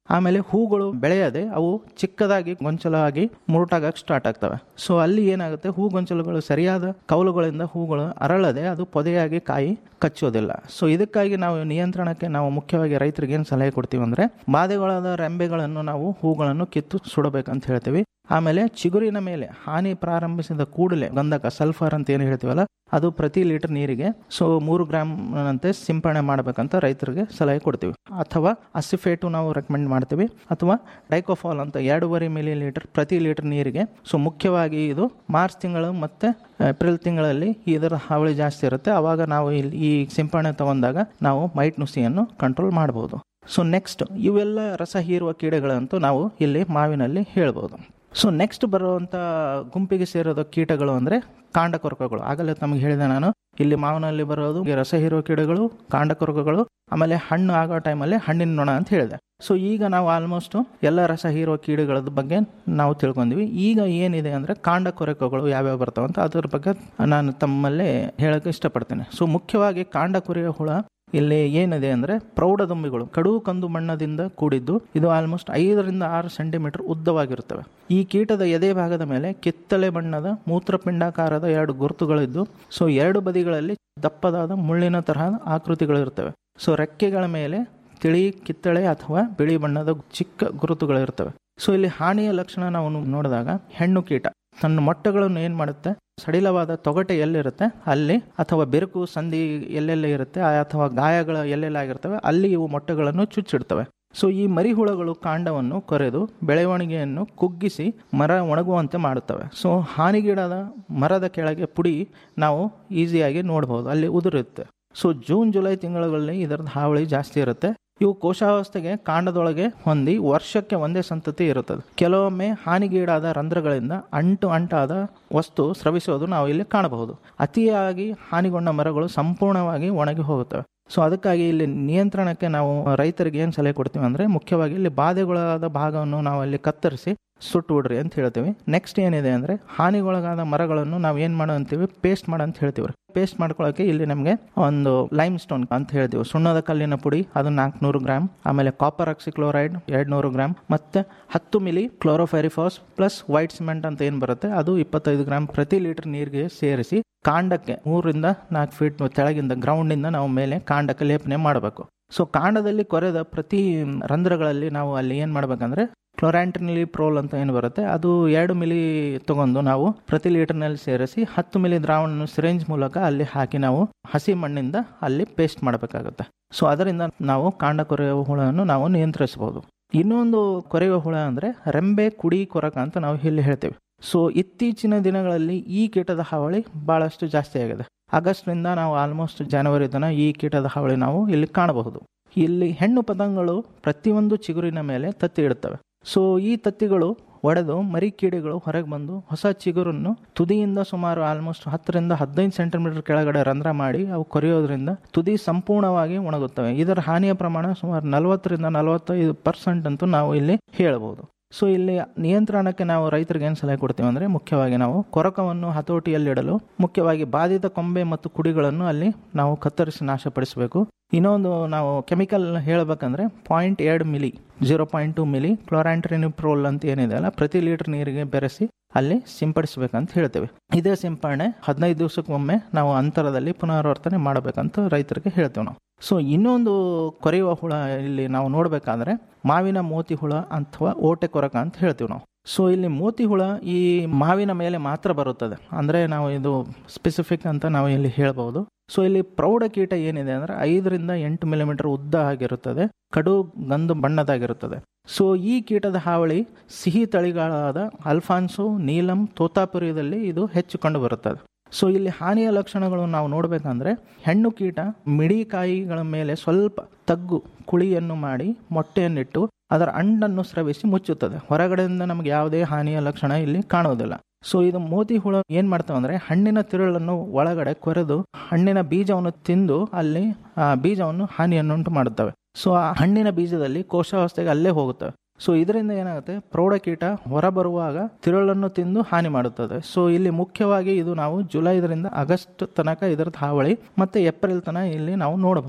S22: ಆಮೇಲೆ ಹೂಗಳು ಬೆಳೆಯದೆ ಅವು ಚಿಕ್ಕದಾಗಿ ಗೊಂಚಲಾಗಿ ಮುರುಟಾಗಕ್ಕೆ ಸ್ಟಾರ್ಟ್ ಆಗ್ತವೆ ಸೊ ಅಲ್ಲಿ ಏನಾಗುತ್ತೆ ಹೂ ಗೊಂಚಲುಗಳು ಸರಿಯಾದ ಕೌಲುಗಳಿಂದ ಹೂಗಳು ಅರಳದೆ ಅದು ಪೊದೆಯಾಗಿ ಕಾಯಿ ಕಚ್ಚೋದಿಲ್ಲ ಸೊ ಇದಕ್ಕಾಗಿ ನಾವು ನಿಯಂತ್ರಣಕ್ಕೆ ನಾವು ಮುಖ್ಯವಾಗಿ ರೈತರಿಗೆ ಏನು ಸಲಹೆ ಕೊಡ್ತೀವಿ ಅಂದ್ರೆ ಬಾಧೆಗಳಾದ ರೆಂಬೆಗಳನ್ನು ನಾವು ಹೂಗಳನ್ನು ಕಿತ್ತು ಸುಡಬೇಕಂತ ಹೇಳ್ತೀವಿ ಆಮೇಲೆ ಚಿಗುರಿನ ಮೇಲೆ ಹಾನಿ ಪ್ರಾರಂಭಿಸಿದ ಕೂಡಲೇ ಗಂಧಕ ಸಲ್ಫರ್ ಅಂತ ಏನು ಹೇಳ್ತೀವಲ್ಲ ಅದು ಪ್ರತಿ ಲೀಟರ್ ನೀರಿಗೆ ಸೊ ಮೂರು ಗ್ರಾಮ್ ನಂತೆ ಸಿಂಪಡಣೆ ಮಾಡಬೇಕಂತ ರೈತರಿಗೆ ಸಲಹೆ ಕೊಡ್ತೀವಿ ಅಥವಾ ಅಸಿಫೇಟು ನಾವು ರೆಕಮೆಂಡ್ ಮಾಡ್ತೀವಿ ಅಥವಾ ಡೈಕೋಫಾಲ್ ಅಂತ ಎರಡೂವರೆ ಮಿಲಿ ಲೀಟರ್ ಪ್ರತಿ ಲೀಟರ್ ನೀರಿಗೆ ಸೊ ಮುಖ್ಯವಾಗಿ ಇದು ಮಾರ್ಚ್ ತಿಂಗಳು ಮತ್ತೆ ಏಪ್ರಿಲ್ ತಿಂಗಳಲ್ಲಿ ಇದರ ಹಾವಳಿ ಜಾಸ್ತಿ ಇರುತ್ತೆ ಅವಾಗ ನಾವು ಇಲ್ಲಿ ಈ ಸಿಂಪಡಣೆ ತಗೊಂಡಾಗ ನಾವು ಮೈಟ್ ನುಸಿಯನ್ನು ಕಂಟ್ರೋಲ್ ಮಾಡಬಹುದು ಸೊ ನೆಕ್ಸ್ಟ್ ಇವೆಲ್ಲ ರಸ ಹೀರುವ ಕೀಡೆಗಳಂತೂ ನಾವು ಇಲ್ಲಿ ಮಾವಿನಲ್ಲಿ ಹೇಳ್ಬೋದು ಸೊ ನೆಕ್ಸ್ಟ್ ಬರುವಂಥ ಗುಂಪಿಗೆ ಸೇರೋದು ಕೀಟಗಳು ಅಂದರೆ ಕಾಂಡಕೊರಕಗಳು ಆಗಲೇ ತಮಗೆ ಹೇಳಿದೆ ನಾನು ಇಲ್ಲಿ ಮಾವಿನಲ್ಲಿ ಬರೋದು ರಸ ಹೀರುವ ಕೀಡೆಗಳು ಕಾಂಡಕೊರಕಗಳು ಆಮೇಲೆ ಹಣ್ಣು ಆಗೋ ಟೈಮಲ್ಲಿ ಹಣ್ಣಿನ ನೊಣ ಅಂತ ಹೇಳಿದೆ ಸೊ ಈಗ ನಾವು ಆಲ್ಮೋಸ್ಟ್ ಎಲ್ಲ ರಸ ಹೀರುವ ಕೀಡೆಗಳ ಬಗ್ಗೆ ನಾವು ತಿಳ್ಕೊಂಡ್ವಿ ಈಗ ಏನಿದೆ ಅಂದರೆ ಕಾಂಡ ಕೊರಕಗಳು ಯಾವ್ಯಾವ ಬರ್ತಾವೆ ಅಂತ ಅದ್ರ ಬಗ್ಗೆ ನಾನು ತಮ್ಮಲ್ಲೇ ಹೇಳಕ್ಕೆ ಇಷ್ಟಪಡ್ತೇನೆ ಸೊ ಮುಖ್ಯವಾಗಿ ಕಾಂಡ ಕೊರೆಯೋ ಹುಳ ಇಲ್ಲಿ ಏನಿದೆ ಅಂದರೆ ಪ್ರೌಢದುಂಬಿಗಳು ಕಡು ಕಂದು ಬಣ್ಣದಿಂದ ಕೂಡಿದ್ದು ಇದು ಆಲ್ಮೋಸ್ಟ್ ಐದರಿಂದ ಆರು ಸೆಂಟಿಮೀಟರ್ ಉದ್ದವಾಗಿರುತ್ತವೆ ಈ ಕೀಟದ ಎದೆ ಭಾಗದ ಮೇಲೆ ಕಿತ್ತಳೆ ಬಣ್ಣದ ಮೂತ್ರಪಿಂಡಾಕಾರದ ಎರಡು ಗುರುತುಗಳಿದ್ದು ಸೊ ಎರಡು ಬದಿಗಳಲ್ಲಿ ದಪ್ಪದಾದ ಮುಳ್ಳಿನ ತರಹ ಆಕೃತಿಗಳಿರ್ತವೆ ಸೊ ರೆಕ್ಕೆಗಳ ಮೇಲೆ ತಿಳಿ ಕಿತ್ತಳೆ ಅಥವಾ ಬಿಳಿ ಬಣ್ಣದ ಚಿಕ್ಕ ಗುರುತುಗಳಿರ್ತವೆ ಸೊ ಇಲ್ಲಿ ಹಾನಿಯ ಲಕ್ಷಣ ನಾವು ನೋಡಿದಾಗ ಹೆಣ್ಣು ಕೀಟ ತನ್ನ ಮೊಟ್ಟೆಗಳನ್ನು ಏನು ಮಾಡುತ್ತೆ ಸಡಿಲವಾದ ತೊಗಟೆ ಎಲ್ಲಿರುತ್ತೆ ಅಲ್ಲಿ ಅಥವಾ ಬೆರುಕು ಸಂಧಿ ಎಲ್ಲೆಲ್ಲ ಇರುತ್ತೆ ಅಥವಾ ಗಾಯಗಳ ಎಲ್ಲೆಲ್ಲ ಆಗಿರ್ತವೆ ಅಲ್ಲಿ ಇವು ಮೊಟ್ಟೆಗಳನ್ನು ಚುಚ್ಚಿಡ್ತವೆ ಸೊ ಈ ಮರಿಹುಳಗಳು ಕಾಂಡವನ್ನು ಕೊರೆದು ಬೆಳವಣಿಗೆಯನ್ನು ಕುಗ್ಗಿಸಿ ಮರ ಒಣಗುವಂತೆ ಮಾಡುತ್ತವೆ ಸೊ ಹಾನಿಗೀಡಾದ ಮರದ ಕೆಳಗೆ ಪುಡಿ ನಾವು ಈಸಿಯಾಗಿ ನೋಡಬಹುದು ಅಲ್ಲಿ ಉದುರುತ್ತೆ ಸೊ ಜೂನ್ ಜುಲೈ ತಿಂಗಳಲ್ಲಿ ಇದರದ ಹಾವಳಿ ಜಾಸ್ತಿ ಇರುತ್ತೆ ಇವು ಕೋಶಾವಸ್ಥೆಗೆ ಕಾಂಡದೊಳಗೆ ಹೊಂದಿ ವರ್ಷಕ್ಕೆ ಒಂದೇ ಸಂತತಿ ಇರುತ್ತದೆ ಕೆಲವೊಮ್ಮೆ ಹಾನಿಗೀಡಾದ ರಂಧ್ರಗಳಿಂದ ಅಂಟು ಅಂಟಾದ ವಸ್ತು ಸ್ರವಿಸೋದು ನಾವು ಇಲ್ಲಿ ಕಾಣಬಹುದು ಅತಿಯಾಗಿ ಹಾನಿಗೊಂಡ ಮರಗಳು ಸಂಪೂರ್ಣವಾಗಿ ಒಣಗಿ ಹೋಗುತ್ತವೆ ಸೊ ಅದಕ್ಕಾಗಿ ಇಲ್ಲಿ ನಿಯಂತ್ರಣಕ್ಕೆ ನಾವು ರೈತರಿಗೆ ಏನು ಸಲಹೆ ಕೊಡ್ತೀವಿ ಅಂದರೆ ಮುಖ್ಯವಾಗಿ ಇಲ್ಲಿ ಬಾಧೆಗೊಳಗಾದ ಭಾಗವನ್ನು ನಾವು ಅಲ್ಲಿ ಕತ್ತರಿಸಿ ಸುಟ್ಟು ಬಿಡ್ರಿ ಅಂತ ಹೇಳ್ತೀವಿ ನೆಕ್ಸ್ಟ್ ಏನಿದೆ ಅಂದರೆ ಹಾನಿಗೊಳಗಾದ ಮರಗಳನ್ನು ನಾವು ಏನು ಮಾಡೋ ಅಂತೀವಿ ಪೇಸ್ಟ್ ಮಾಡೋ ಅಂತ ಹೇಳ್ತೀವಿ ಪೇಸ್ಟ್ ಮಾಡ್ಕೊಳ್ಳೋಕೆ ಇಲ್ಲಿ ನಮಗೆ ಒಂದು ಲೈಮ್ ಸ್ಟೋನ್ ಅಂತ ಹೇಳ್ತೀವಿ ಸುಣ್ಣದ ಕಲ್ಲಿನ ಪುಡಿ ಅದು ನಾಲ್ಕುನೂರು ಗ್ರಾಮ್ ಆಮೇಲೆ ಕಾಪರ್ ಆಕ್ಸಿಕ್ಲೋರೈಡ್ ಎರಡು ನೂರು ಗ್ರಾಮ್ ಮತ್ತೆ ಹತ್ತು milli chlorpyrifos plus white cement ಅಂತ ಏನು ಬರುತ್ತೆ ಅದು ಇಪ್ಪತ್ತೈದು ಗ್ರಾಮ್ ಪ್ರತಿ ಲೀಟರ್ ನೀರಿಗೆ ಸೇರಿಸಿ ಕಾಂಡಕ್ಕೆ ಮೂರರಿಂದ ನಾಲ್ಕು ಫೀಟ್ ತೆಳಗಿಂದ ಗ್ರೌಂಡಿಂದ ನಾವು ಮೇಲೆ ಕಾಂಡಕ್ಕೆ ಲೇಪನೆ ಮಾಡಬೇಕು ಸೊ ಕಾಂಡದಲ್ಲಿ ಕೊರೆದ ಪ್ರತಿ ರಂಧ್ರಗಳಲ್ಲಿ ನಾವು ಅಲ್ಲಿ ಏನು ಮಾಡ್ಬೇಕಂದ್ರೆ ಕ್ಲೋರಾಂಟ್ರಿನಲ್ಲಿ ಪ್ರೋಲ್ ಅಂತ ಏನು ಬರುತ್ತೆ ಅದು ಎರಡು ಮಿಲಿ ತಗೊಂಡು ನಾವು ಪ್ರತಿ ಲೀಟರ್ನಲ್ಲಿ ಸೇರಿಸಿ ಹತ್ತು ಮಿಲಿ ದ್ರಾವಣ ಸಿರೆಂಜ್ ಮೂಲಕ ಅಲ್ಲಿ ಹಾಕಿ ನಾವು ಹಸಿ ಮಣ್ಣಿಂದ ಅಲ್ಲಿ ಪೇಸ್ಟ್ ಮಾಡಬೇಕಾಗುತ್ತೆ ಸೊ ಅದರಿಂದ ನಾವು ಕಾಂಡ ಕೊರೆಯುವ ಹುಳವನ್ನು ನಾವು ನಿಯಂತ್ರಿಸಬಹುದು ಇನ್ನೊಂದು ಕೊರೆಯುವ ಹುಳ ಅಂದರೆ ರೆಂಬೆ ಕುಡಿ ಕೊರಕ ಅಂತ ನಾವು ಇಲ್ಲಿ ಹೇಳ್ತೇವೆ ಸೊ ಇತ್ತೀಚಿನ ದಿನಗಳಲ್ಲಿ ಈ ಕೀಟದ ಹಾವಳಿ ಬಹಳಷ್ಟು ಜಾಸ್ತಿ ಆಗಿದೆ ಆಗಸ್ಟ್ನಿಂದ ನಾವು ಆಲ್ಮೋಸ್ಟ್ ಜನವರಿ ತನಕ ಈ ಕೀಟದ ಹಾವಳಿ ನಾವು ಇಲ್ಲಿ ಕಾಣಬಹುದು ಇಲ್ಲಿ ಹೆಣ್ಣು ಪತಂಗಗಳು ಪ್ರತಿಯೊಂದು ಚಿಗುರಿನ ಮೇಲೆ ತತ್ತಿ ಇಡುತ್ತವೆ ಸೊ ಈ ತತ್ತಿಗಳು ಒಡೆದು ಮರಿ ಕೀಡೆಗಳು ಹೊರಗೆ ಬಂದು ಹೊಸ ಚಿಗುರನ್ನು ತುದಿಯಿಂದ ಸುಮಾರು ಆಲ್ಮೋಸ್ಟ್ ಹತ್ತರಿಂದ ಹದಿನೈದು ಸೆಂಟಿಮೀಟರ್ ಕೆಳಗಡೆ ರಂಧ್ರ ಮಾಡಿ ಅವು ಕೊರೆಯೋದ್ರಿಂದ ತುದಿ ಸಂಪೂರ್ಣವಾಗಿ ಒಣಗುತ್ತವೆ ಇದರ ಹಾನಿಯ ಪ್ರಮಾಣ ಸುಮಾರು ನಲವತ್ತರಿಂದ ನಲವತ್ತೈದು ಪರ್ಸೆಂಟ್ ಅಂತೂ ನಾವು ಇಲ್ಲಿ ಹೇಳಬಹುದು ಸೊ ಇಲ್ಲಿ ನಿಯಂತ್ರಣಕ್ಕೆ ನಾವು ರೈತರಿಗೆ ಏನು ಸಲಹೆ ಕೊಡ್ತೀವಿ ಅಂದರೆ ಮುಖ್ಯವಾಗಿ ನಾವು ಕೊರಕವನ್ನು ಹತೋಟಿಯಲ್ಲಿಡಲು ಮುಖ್ಯವಾಗಿ ಬಾಧಿತ ಕೊಂಬೆ ಮತ್ತು ಕುಡಿಗಳನ್ನು ಅಲ್ಲಿ ನಾವು ಕತ್ತರಿಸಿ ನಾಶಪಡಿಸಬೇಕು ಇನ್ನೊಂದು ನಾವು ಕೆಮಿಕಲ್ ಹೇಳಬೇಕಂದ್ರೆ ಪಾಯಿಂಟ್ ಎರಡು milli zero point two milli chlorantraniliprole ಅಂತ ಏನಿದೆ ಅಲ್ಲ ಪ್ರತಿ ಲೀಟರ್ ನೀರಿಗೆ ಬೆರೆಸಿ ಅಲ್ಲಿ ಸಿಂಪಡಿಸಬೇಕಂತ ಹೇಳ್ತೇವೆ ಇದೇ ಸಿಂಪಡಣೆ ಹದಿನೈದು ದಿವಸಕ್ಕೊಮ್ಮೆ ನಾವು ಅಂತರದಲ್ಲಿ ಪುನರಾವರ್ತನೆ ಮಾಡಬೇಕಂತ ರೈತರಿಗೆ ಹೇಳ್ತೇವೆ ನಾವು ಸೊ ಇನ್ನೊಂದು ಕೊರೆಯುವ ಹುಳ ಇಲ್ಲಿ ನಾವು ನೋಡಬೇಕಾದ್ರೆ ಮಾವಿನ ಮೋತಿ ಹುಳ ಅಥವಾ ಓಟೆ ಕೊರಕ ಅಂತ ಹೇಳ್ತೀವಿ ನಾವು ಸೊ ಇಲ್ಲಿ ಮೋತಿ ಹುಳ ಈ ಮಾವಿನ ಮೇಲೆ ಮಾತ್ರ ಬರುತ್ತದೆ ಅಂದರೆ ನಾವು ಇದು ಸ್ಪೆಸಿಫಿಕ್ ಅಂತ ನಾವು ಇಲ್ಲಿ ಹೇಳ್ಬೋದು ಸೊ ಇಲ್ಲಿ ಪ್ರೌಢ ಕೀಟ ಏನಿದೆ ಅಂದರೆ ಐದರಿಂದ ಎಂಟು ಮಿಲಿಮೀಟರ್ ಉದ್ದ ಆಗಿರುತ್ತದೆ ಕಡು ಗಂದು ಬಣ್ಣದಾಗಿರುತ್ತದೆ ಸೊ ಈ ಕೀಟದ ಹಾವಳಿ ಸಿಹಿ ತಳಿಗಳಾದ ಅಲ್ಫಾನ್ಸೋ ನೀಲಂ ತೋತಾಪುರಿಯಲ್ಲಿ ಇದು ಹೆಚ್ಚು ಕಂಡು ಬರುತ್ತದೆ ಸೊ ಇಲ್ಲಿ ಹಾನಿಯ ಲಕ್ಷಣಗಳು ನಾವು ನೋಡಬೇಕಂದ್ರೆ ಹೆಣ್ಣು ಕೀಟ ಮಿಡಿಕಾಯಿಗಳ ಮೇಲೆ ಸ್ವಲ್ಪ ತಗ್ಗು ಕುಳಿಯನ್ನು ಮಾಡಿ ಮೊಟ್ಟೆಯನ್ನಿಟ್ಟು ಅದರ ಅಂಡನ್ನು ಸ್ರವಿಸಿ ಮುಚ್ಚುತ್ತದೆ ಹೊರಗಡೆಯಿಂದ ನಮಗೆ ಯಾವುದೇ ಹಾನಿಯ ಲಕ್ಷಣ ಇಲ್ಲಿ ಕಾಣುವುದಿಲ್ಲ ಸೊ ಇದು ಮೋತಿ ಹುಳ ಏನ್ ಮಾಡ್ತಾವೆ ಅಂದ್ರೆ ಹಣ್ಣಿನ ತಿರುಳನ್ನು ಒಳಗಡೆ ಕೊರೆದು ಹಣ್ಣಿನ ಬೀಜವನ್ನು ತಿಂದು ಅಲ್ಲಿ ಆ ಬೀಜವನ್ನು ಹಾನಿಯನ್ನುಂಟು ಮಾಡುತ್ತವೆ ಸೊ ಆ ಹಣ್ಣಿನ ಬೀಜದಲ್ಲಿ ಕೋಶಾವಸ್ಥೆಗೆ ಅಲ್ಲೇ ಹೋಗುತ್ತವೆ ಸೊ ಇದರಿಂದ ಏನಾಗುತ್ತೆ ಪ್ರೌಢಕೀಟ ಹೊರಬರುವಾಗ ತಿರುಳನ್ನು ತಿಂದು ಹಾನಿ ಮಾಡುತ್ತದೆ ಸೊ ಇಲ್ಲಿ ಮುಖ್ಯವಾಗಿ ಇದು ನಾವು ಜುಲೈದರಿಂದ ಆಗಸ್ಟ್ ತನಕ ಇದರ ಹಾವಳಿ ಮತ್ತೆ ಏಪ್ರಿಲ್ ತನಕ ಇಲ್ಲಿ ನಾವು ನೋಡಬಹುದು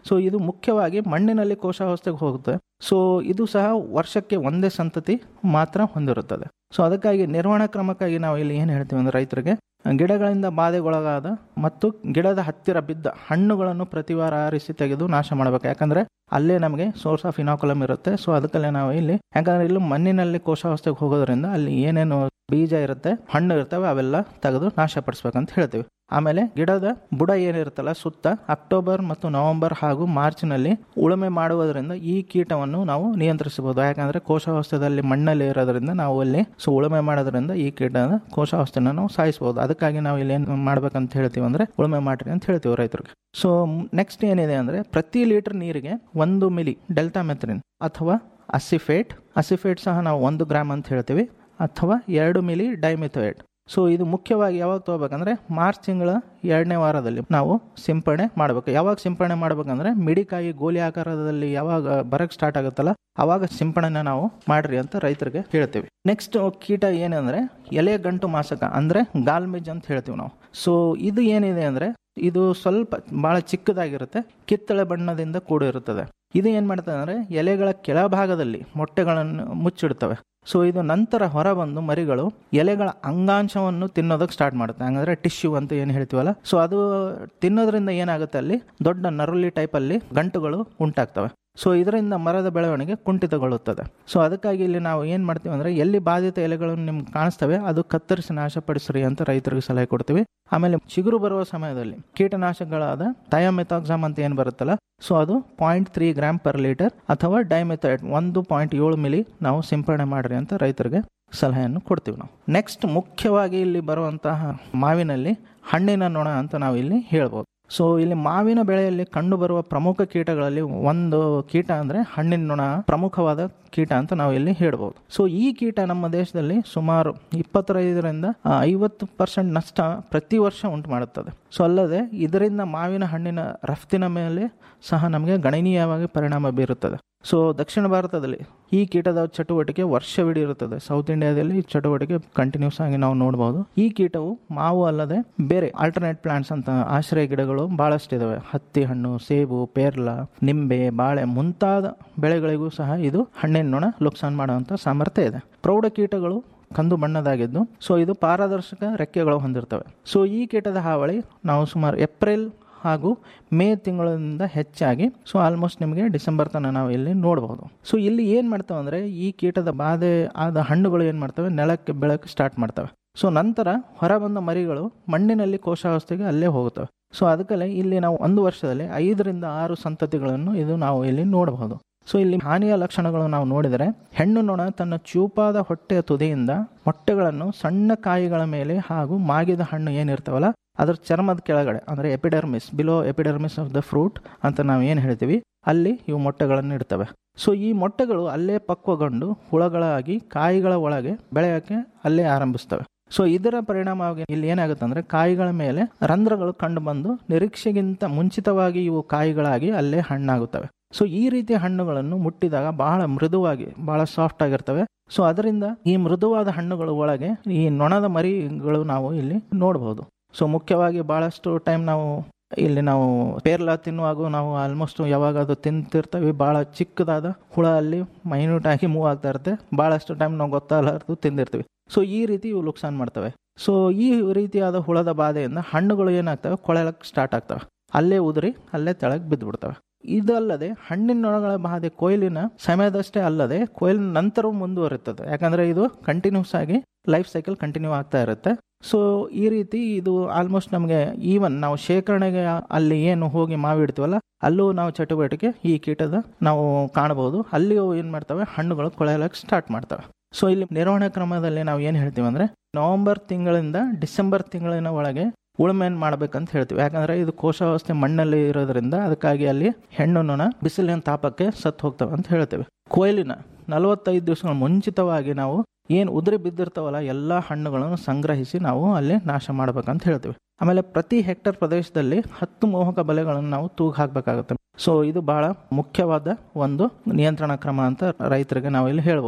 S22: ಸೊ ಇದು ಮುಖ್ಯವಾಗಿ ಮಣ್ಣಿನಲ್ಲಿ ಕೋಶಾವಸ್ಥೆಗೆ ಹೋಗುತ್ತೆ ಸೊ ಇದು ಸಹ ವರ್ಷಕ್ಕೆ ಒಂದೇ ಸಂತತಿ ಮಾತ್ರ ಹೊಂದಿರುತ್ತದೆ ಸೊ ಅದಕ್ಕಾಗಿ ನಿರ್ವಹಣಾ ಕ್ರಮಕ್ಕಾಗಿ ನಾವು ಇಲ್ಲಿ ಏನು ಹೇಳ್ತೀವಿ ಅಂದ್ರೆ ರೈತರಿಗೆ ಗಿಡಗಳಿಂದ ಬಾಧೆಗೊಳಗಾದ ಮತ್ತು ಗಿಡದ ಹತ್ತಿರ ಬಿದ್ದ ಹಣ್ಣುಗಳನ್ನು ಪ್ರತಿ ವಾರ ಆರಿಸಿ ತೆಗೆದು ನಾಶ ಮಾಡಬೇಕು ಯಾಕಂದ್ರೆ ಅಲ್ಲೇ ನಮಗೆ ಸೋರ್ಸ್ ಆಫ್ ಇನಾಕುಲಮ್ ಇರುತ್ತೆ ಸೊ ಅದಕ್ಕಲ್ಲೇ ನಾವು ಇಲ್ಲಿ ಯಾಕಂದ್ರೆ ಇಲ್ಲಿ ಮಣ್ಣಿನಲ್ಲಿ ಕೋಶಾವಸ್ಥೆಗೆ ಹೋಗೋದ್ರಿಂದ ಅಲ್ಲಿ ಏನೇನು ಬೀಜ ಇರುತ್ತೆ ಹಣ್ಣು ಇರ್ತವೆ ಅವೆಲ್ಲ ತೆಗೆದು ನಾಶಪಡಿಸ್ಬೇಕಂತ ಹೇಳ್ತೀವಿ ಆಮೇಲೆ ಗಿಡದ ಬುಡ ಏನಿರುತ್ತಲ್ಲ ಸುತ್ತ ಅಕ್ಟೋಬರ್ ಮತ್ತು ನವೆಂಬರ್ ಹಾಗೂ ಮಾರ್ಚ್ನಲ್ಲಿ ಉಳುಮೆ ಮಾಡುವುದರಿಂದ ಈ ಕೀಟವನ್ನು ನಾವು ನಿಯಂತ್ರಿಸಬಹುದು ಯಾಕಂದ್ರೆ ಕೋಶಾವಸ್ಥೆಯಲ್ಲಿ ಮಣ್ಣಲ್ಲಿ ಇರೋದ್ರಿಂದ ನಾವು ಅಲ್ಲಿ ಸೊ ಉಳುಮೆ ಮಾಡೋದ್ರಿಂದ ಈ ಕೀಟದ ಕೋಶಾವಸ್ಥೆನ ನಾವು ಸಾಯಿಸಬಹುದು ಅದಕ್ಕಾಗಿ ನಾವು ಇಲ್ಲಿ ಏನು ಮಾಡ್ಬೇಕಂತ ಹೇಳ್ತೀವಿ ಅಂದ್ರೆ ಉಳುಮೆ ಮಾಡ್ರಿ ಅಂತ ಹೇಳ್ತೀವಿ ರೈತರಿಗೆ ಸೊ ನೆಕ್ಸ್ಟ್ ಏನಿದೆ ಅಂದ್ರೆ ಪ್ರತಿ ಲೀಟರ್ ನೀರಿಗೆ ಒಂದು ಮಿಲಿ ಡೆಲ್ಟಾ ಮೆಥರಿನ್ ಅಥವಾ ಅಸಿಫೇಟ್ ಅಸಿಫೇಟ್ ಸಹ ನಾವು ಒಂದು ಗ್ರಾಮ್ ಅಂತ ಹೇಳ್ತೀವಿ ಅಥವಾ ಎರಡು ಮಿಲಿ ಡೈಮಿಥೋಯೇಟ್ ಸೊ ಇದು ಮುಖ್ಯವಾಗಿ ಯಾವಾಗ ತಗೋಬೇಕಂದ್ರೆ ಮಾರ್ಚ್ ತಿಂಗಳ ಎರಡನೇ ವಾರದಲ್ಲಿ ನಾವು ಸಿಂಪಡಣೆ ಮಾಡಬೇಕು ಯಾವಾಗ ಸಿಂಪಡಣೆ ಮಾಡ್ಬೇಕಂದ್ರೆ ಮಿಡಿಕಾಯಿ ಗೋಲಿ ಆಕಾರದಲ್ಲಿ ಯಾವಾಗ ಬರಕ್ ಸ್ಟಾರ್ಟ್ ಆಗುತ್ತಲ್ಲ ಅವಾಗ ಸಿಂಪಡಣೆ ನಾವು ಮಾಡ್ರಿ ಅಂತ ರೈತರಿಗೆ ಹೇಳ್ತೀವಿ ನೆಕ್ಸ್ಟ್ ಕೀಟ ಏನಂದ್ರೆ ಎಲೆ ಗಂಟು ಮಾಸಕ ಅಂದ್ರೆ ಗಾಲ್ಮಿಜ್ ಅಂತ ಹೇಳ್ತೀವಿ ನಾವು ಸೊ ಇದು ಏನಿದೆ ಅಂದ್ರೆ ಇದು ಸ್ವಲ್ಪ ಬಹಳ ಚಿಕ್ಕದಾಗಿರುತ್ತೆ ಕಿತ್ತಳೆ ಬಣ್ಣದಿಂದ ಕೂಡಿರುತ್ತದೆ ಇದು ಏನ್ ಮಾಡ್ತದೆ ಅಂದ್ರೆ ಎಲೆಗಳ ಕೆಳಭಾಗದಲ್ಲಿ ಮೊಟ್ಟೆಗಳನ್ನು ಮುಚ್ಚಿಡ್ತವೆ ಸೊ ಇದು ನಂತರ ಹೊರಬಂದು ಮರಿಗಳು ಎಲೆಗಳ ಅಂಗಾಂಶವನ್ನು ತಿನ್ನೋದಕ್ಕೆ ಸ್ಟಾರ್ಟ್ ಮಾಡುತ್ತೆ ಹಂಗಂದ್ರೆ ಟಿಶ್ಯೂ ಅಂತ ಏನು ಹೇಳ್ತೀವಲ್ಲ ಸೊ ಅದು ತಿನ್ನೋದ್ರಿಂದ ಏನಾಗುತ್ತೆ ಅಲ್ಲಿ ದೊಡ್ಡ ನರುಲಿ ಟೈಪಲ್ಲಿ ಗಂಟುಗಳು ಉಂಟಾಗ್ತವೆ ಸೊ ಇದರಿಂದ ಮರದ ಬೆಳವಣಿಗೆ ಕುಂಠಿತಗೊಳ್ಳುತ್ತದೆ ಸೊ ಅದಕ್ಕಾಗಿ ಇಲ್ಲಿ ನಾವು ಏನು ಮಾಡ್ತೀವಿ ಅಂದರೆ ಎಲ್ಲಿ ಬಾಧಿತ ಎಲೆಗಳನ್ನು ನಿಮ್ಗೆ ಕಾಣಿಸ್ತವೆ ಅದು ಕತ್ತರಿಸಿ ನಾಶಪಡಿಸ್ರಿ ಅಂತ ರೈತರಿಗೆ ಸಲಹೆ ಕೊಡ್ತೀವಿ ಆಮೇಲೆ ಚಿಗುರು ಬರುವ ಸಮಯದಲ್ಲಿ ಕೀಟನಾಶಕಗಳಾದ ಥಯಾಮೆಥಾಕ್ಸಾಮ್ ಅಂತ ಏನು ಬರುತ್ತಲ್ಲ ಸೊ ಅದು point three gram per litre ಅಥವಾ ಡೈಮೆಥೈಡ್ ಒಂದು ಪಾಯಿಂಟ್ ಏಳು ಮಿಲಿ ನಾವು ಸಿಂಪಡಣೆ ಮಾಡ್ರಿ ಅಂತ ರೈತರಿಗೆ ಸಲಹೆಯನ್ನು ಕೊಡ್ತೀವಿ ನಾವು ನೆಕ್ಸ್ಟ್ ಮುಖ್ಯವಾಗಿ ಇಲ್ಲಿ ಬರುವಂತಹ ಮಾವಿನಲ್ಲಿ ಹಣ್ಣಿನ ನೊಣ ಅಂತ ನಾವು ಇಲ್ಲಿ ಹೇಳ್ಬೋದು ಸೊ ಇಲ್ಲಿ ಮಾವಿನ ಬೆಳೆಯಲ್ಲಿ ಕಂಡುಬರುವ ಪ್ರಮುಖ ಕೀಟಗಳಲ್ಲಿ ಒಂದು ಕೀಟ ಅಂದ್ರೆ ಹಣ್ಣಿನ ನೊಣ ಪ್ರಮುಖವಾದ ಕೀಟ ಅಂತ ನಾವು ಇಲ್ಲಿ ಹೇಳ್ಬೋದು ಸೊ ಈ ಕೀಟ ನಮ್ಮ ದೇಶದಲ್ಲಿ ಸುಮಾರು ಇಪ್ಪತ್ತೈದರಿಂದ ಐವತ್ತು ಪರ್ಸೆಂಟ್ ನಷ್ಟ ಪ್ರತಿ ವರ್ಷ ಉಂಟು ಮಾಡುತ್ತದೆ ಸೊ ಅಲ್ಲದೆ ಇದರಿಂದ ಮಾವಿನ ಹಣ್ಣಿನ ರಫ್ತಿನ ಮೇಲೆ ಸಹ ನಮಗೆ ಗಣನೀಯವಾಗಿ ಪರಿಣಾಮ ಬೀರುತ್ತದೆ ಸೊ ದಕ್ಷಿಣ ಭಾರತದಲ್ಲಿ ಈ ಕೀಟದ ಚಟುವಟಿಕೆ ವರ್ಷವಿಡೀ ಇರುತ್ತದೆ ಸೌತ್ ಇಂಡಿಯಾದಲ್ಲಿ ಈ ಚಟುವಟಿಕೆ ಕಂಟಿನ್ಯೂಸ್ ಆಗಿ ನಾವು ನೋಡಬಹುದು ಈ ಕೀಟವು ಮಾವು ಅಲ್ಲದೆ ಬೇರೆ ಆಲ್ಟರ್ನೇಟ್ ಪ್ಲಾಂಟ್ಸ್ ಅಂತ ಆಶ್ರಯ ಗಿಡಗಳು ಬಹಳಷ್ಟಿದಾವೆ ಹತ್ತಿ ಹಣ್ಣು ಸೇಬು ಪೇರ್ಲ ನಿಂಬೆ ಬಾಳೆ ಮುಂತಾದ ಬೆಳೆಗಳಿಗೂ ಸಹ ಇದು ಹಣ್ಣಿನ ನೊಣ ಲುಕ್ಸಾನ್ ಮಾಡುವಂತ ಸಾಮರ್ಥ್ಯ ಇದೆ ಪ್ರೌಢ ಕೀಟಗಳು ಕಂದು ಬಣ್ಣದಾಗಿದ್ದು ಸೊ ಇದು ಪಾರದರ್ಶಕ ರೆಕ್ಕೆಗಳು ಹೊಂದಿರ್ತವೆ ಸೊ ಈ ಕೀಟದ ಹಾವಳಿ ನಾವು ಸುಮಾರು ಏಪ್ರಿಲ್ ಹಾಗೂ ಮೇ ತಿಂಗಳಿಂದ ಹೆಚ್ಚಾಗಿ ಸೊ ಆಲ್ಮೋಸ್ಟ್ ನಿಮಗೆ ಡಿಸೆಂಬರ್ ತನಕ ನಾವು ಇಲ್ಲಿ ನೋಡಬಹುದು ಸೊ ಇಲ್ಲಿ ಏನು ಮಾಡ್ತವೆ ಅಂದರೆ ಈ ಕೀಟದ ಬಾಧೆ ಆದ ಹಣ್ಣುಗಳು ಏನು ಮಾಡ್ತವೆ ನೆಲಕ್ಕೆ ಬೆಳಕ್ಕೆ ಸ್ಟಾರ್ಟ್ ಮಾಡ್ತವೆ ಸೊ ನಂತರ ಹೊರಬಂದ ಮರಿಗಳು ಮಣ್ಣಿನಲ್ಲಿ ಕೋಶಾವಸ್ಥೆಗೆ ಅಲ್ಲೇ ಹೋಗುತ್ತವೆ ಸೊ ಅದಕ್ಕಲ್ಲೇ ಇಲ್ಲಿ ನಾವು ಒಂದು ವರ್ಷದಲ್ಲಿ ಐದರಿಂದ ಆರು ಸಂತತಿಗಳನ್ನು ಇದು ನಾವು ಇಲ್ಲಿ ನೋಡಬಹುದು ಸೊ ಇಲ್ಲಿ ಹಾನಿಯ ಲಕ್ಷಣಗಳು ನಾವು ನೋಡಿದರೆ ಹೆಣ್ಣು ನೊಣ ತನ್ನ ಚೂಪಾದ ಹೊಟ್ಟೆಯ ತುದಿಯಿಂದ ಮೊಟ್ಟೆಗಳನ್ನು ಸಣ್ಣ ಕಾಯಿಗಳ ಮೇಲೆ ಹಾಗೂ ಮಾಗಿದ ಹಣ್ಣು ಏನಿರ್ತಾವಲ್ಲ ಅದರ ಚರ್ಮದ ಕೆಳಗಡೆ ಅಂದರೆ epidermis below epidermis of the fruit ಅಂತ ನಾವು ಏನು ಹೇಳ್ತೀವಿ ಅಲ್ಲಿ ಇವು ಮೊಟ್ಟೆಗಳನ್ನು ಇಡ್ತವೆ ಸೊ ಈ ಮೊಟ್ಟೆಗಳು ಅಲ್ಲೇ ಪಕ್ವಗೊಂಡು ಹುಳಗಳಾಗಿ ಕಾಯಿಗಳ ಒಳಗೆ ಬೆಳೆಯೋಕ್ಕೆ ಅಲ್ಲೇ ಆರಂಭಿಸ್ತವೆ ಸೊ ಇದರ ಪರಿಣಾಮವಾಗಿ ಇಲ್ಲಿ ಏನಾಗುತ್ತೆ ಅಂದ್ರೆ ಕಾಯಿಗಳ ಮೇಲೆ ರಂಧ್ರಗಳು ಕಂಡು ಬಂದು ನಿರೀಕ್ಷೆಗಿಂತ ಮುಂಚಿತವಾಗಿ ಇವು ಕಾಯಿಗಳಾಗಿ ಅಲ್ಲೇ ಹಣ್ಣಾಗುತ್ತವೆ ಸೊ ಈ ರೀತಿಯ ಹಣ್ಣುಗಳನ್ನು ಮುಟ್ಟಿದಾಗ ಬಹಳ ಮೃದುವಾಗಿ ಬಹಳ ಸಾಫ್ಟ್ ಆಗಿರ್ತವೆ ಸೊ ಅದರಿಂದ ಈ ಮೃದುವಾದ ಹಣ್ಣುಗಳು ಒಳಗೆ ಈ ನೊಣದ ಮರಿಗಳು ನಾವು ಇಲ್ಲಿ ನೋಡಬಹುದು ಸೊ ಮುಖ್ಯವಾಗಿ ಬಹಳಷ್ಟು ಟೈಮ್ ನಾವು ಇಲ್ಲಿ ನಾವು ಪೇರ್ಲ ತಿನ್ನುವಾಗ ನಾವು ಆಲ್ಮೋಸ್ಟ್ ಯಾವಾಗ ಅದು ತಿಂತಿರ್ತೀವಿ ಭಾಳ ಚಿಕ್ಕದಾದ ಹುಳ ಅಲ್ಲಿ ಮೈನ್ಯೂಟ್ ಆಗಿ ಮೂವ್ ಆಗ್ತಾ ಇರುತ್ತೆ ಭಾಳಷ್ಟು ಟೈಮ್ ನಾವು ಗೊತ್ತಾಗಲಾರ್ದು ತಿಂದಿರ್ತೀವಿ ಸೊ ಈ ರೀತಿ ಇವು ಲುಕ್ಸಾನ್ ಮಾಡ್ತವೆ ಸೊ ಈ ರೀತಿಯಾದ ಹುಳದ ಬಾಧೆಯಿಂದ ಹಣ್ಣುಗಳು ಏನಾಗ್ತವೆ ಕೊಳೆಲಕ್ಕೆ ಸ್ಟಾರ್ಟ್ ಆಗ್ತವೆ ಅಲ್ಲೇ ಉದುರಿ ಅಲ್ಲೇ ತೆಳಗೆ ಬಿದ್ದುಬಿಡ್ತವೆ ಇದಲ್ಲದೆ ಹಣ್ಣಿನ ನೊಣಗಳ ಬಾಧೆ ಕೊಯ್ಲಿನ ಸಮಯದಷ್ಟೇ ಅಲ್ಲದೆ ಕೊಯ್ಲಿನ ನಂತರವೂ ಮುಂದುವರಿತದೆ ಯಾಕಂದ್ರೆ ಇದು ಕಂಟಿನ್ಯೂಸ್ ಆಗಿ ಲೈಫ್ ಸೈಕಲ್ ಕಂಟಿನ್ಯೂ ಆಗ್ತಾ ಇರುತ್ತೆ ಸೊ ಈ ರೀತಿ ಇದು ಆಲ್ಮೋಸ್ಟ್ ನಮಗೆ ಈವನ್ ನಾವು ಶೇಖರಣೆಗೆ ಅಲ್ಲಿ ಏನು ಹೋಗಿ ಮಾವಿಡ್ತೀವಲ್ಲ ಅಲ್ಲೂ ನಾವು ಚಟುವಟಿಕೆ ಈ ಕೀಟದ ನಾವು ಕಾಣಬಹುದು ಅಲ್ಲಿ ಏನು ಮಾಡ್ತವೆ ಹಣ್ಣುಗಳು ಕೊಳೆಯಲಕ್ಕೆ ಸ್ಟಾರ್ಟ್ ಮಾಡ್ತವೆ ಸೊ ಇಲ್ಲಿ ನಿರ್ವಹಣೆ ಕ್ರಮದಲ್ಲಿ ನಾವು ಏನು ಹೇಳ್ತೀವಿ ಅಂದ್ರೆ ನವೆಂಬರ್ ತಿಂಗಳಿಂದ ಡಿಸೆಂಬರ್ ತಿಂಗಳಿನ ಒಳಗೆ ಉಳುಮೆಯನ್ನು ಮಾಡ್ಬೇಕಂತ ಹೇಳ್ತೀವಿ ಯಾಕಂದ್ರೆ ಇದು ಕೋಶಾವಸ್ಥೆ ಮಣ್ಣಲ್ಲಿ ಇರೋದ್ರಿಂದ ಅದಕ್ಕಾಗಿ ಅಲ್ಲಿ ಹೆಣ್ಣು ನೊಣ ಬಿಸಿಲಿನ ತಾಪಕ್ಕೆ ಸತ್ತು ಹೋಗ್ತವೆ ಅಂತ ಹೇಳ್ತೇವೆ ಕೊಯ್ಲಿನ ನಲವತ್ತೈದು ದಿವಸಗಳ ಮುಂಚಿತವಾಗಿ ನಾವು ಏನು ಉದುರಿ ಬಿದ್ದಿರ್ತಾವಲ್ಲ ಎಲ್ಲ ಹಣ್ಣುಗಳನ್ನು ಸಂಗ್ರಹಿಸಿ ನಾವು ಅಲ್ಲಿ ನಾಶ ಮಾಡ್ಬೇಕಂತ ಹೇಳ್ತೀವಿ ಆಮೇಲೆ ಪ್ರತಿ ಹೆಕ್ಟರ್ ಪ್ರದೇಶದಲ್ಲಿ ಹತ್ತು ಮೋಹಕ ಬಲೆಗಳನ್ನು ನಾವು ತೂಗು ಹಾಕಬೇಕಾಗುತ್ತೆ ಸೊ ಇದು ಬಹಳ ಮುಖ್ಯವಾದ ಒಂದು ನಿಯಂತ್ರಣ ಕ್ರಮ ಅಂತ ರೈತರಿಗೆ ನಾವು ಇಲ್ಲಿ ಹೇಳ್ಬೋದು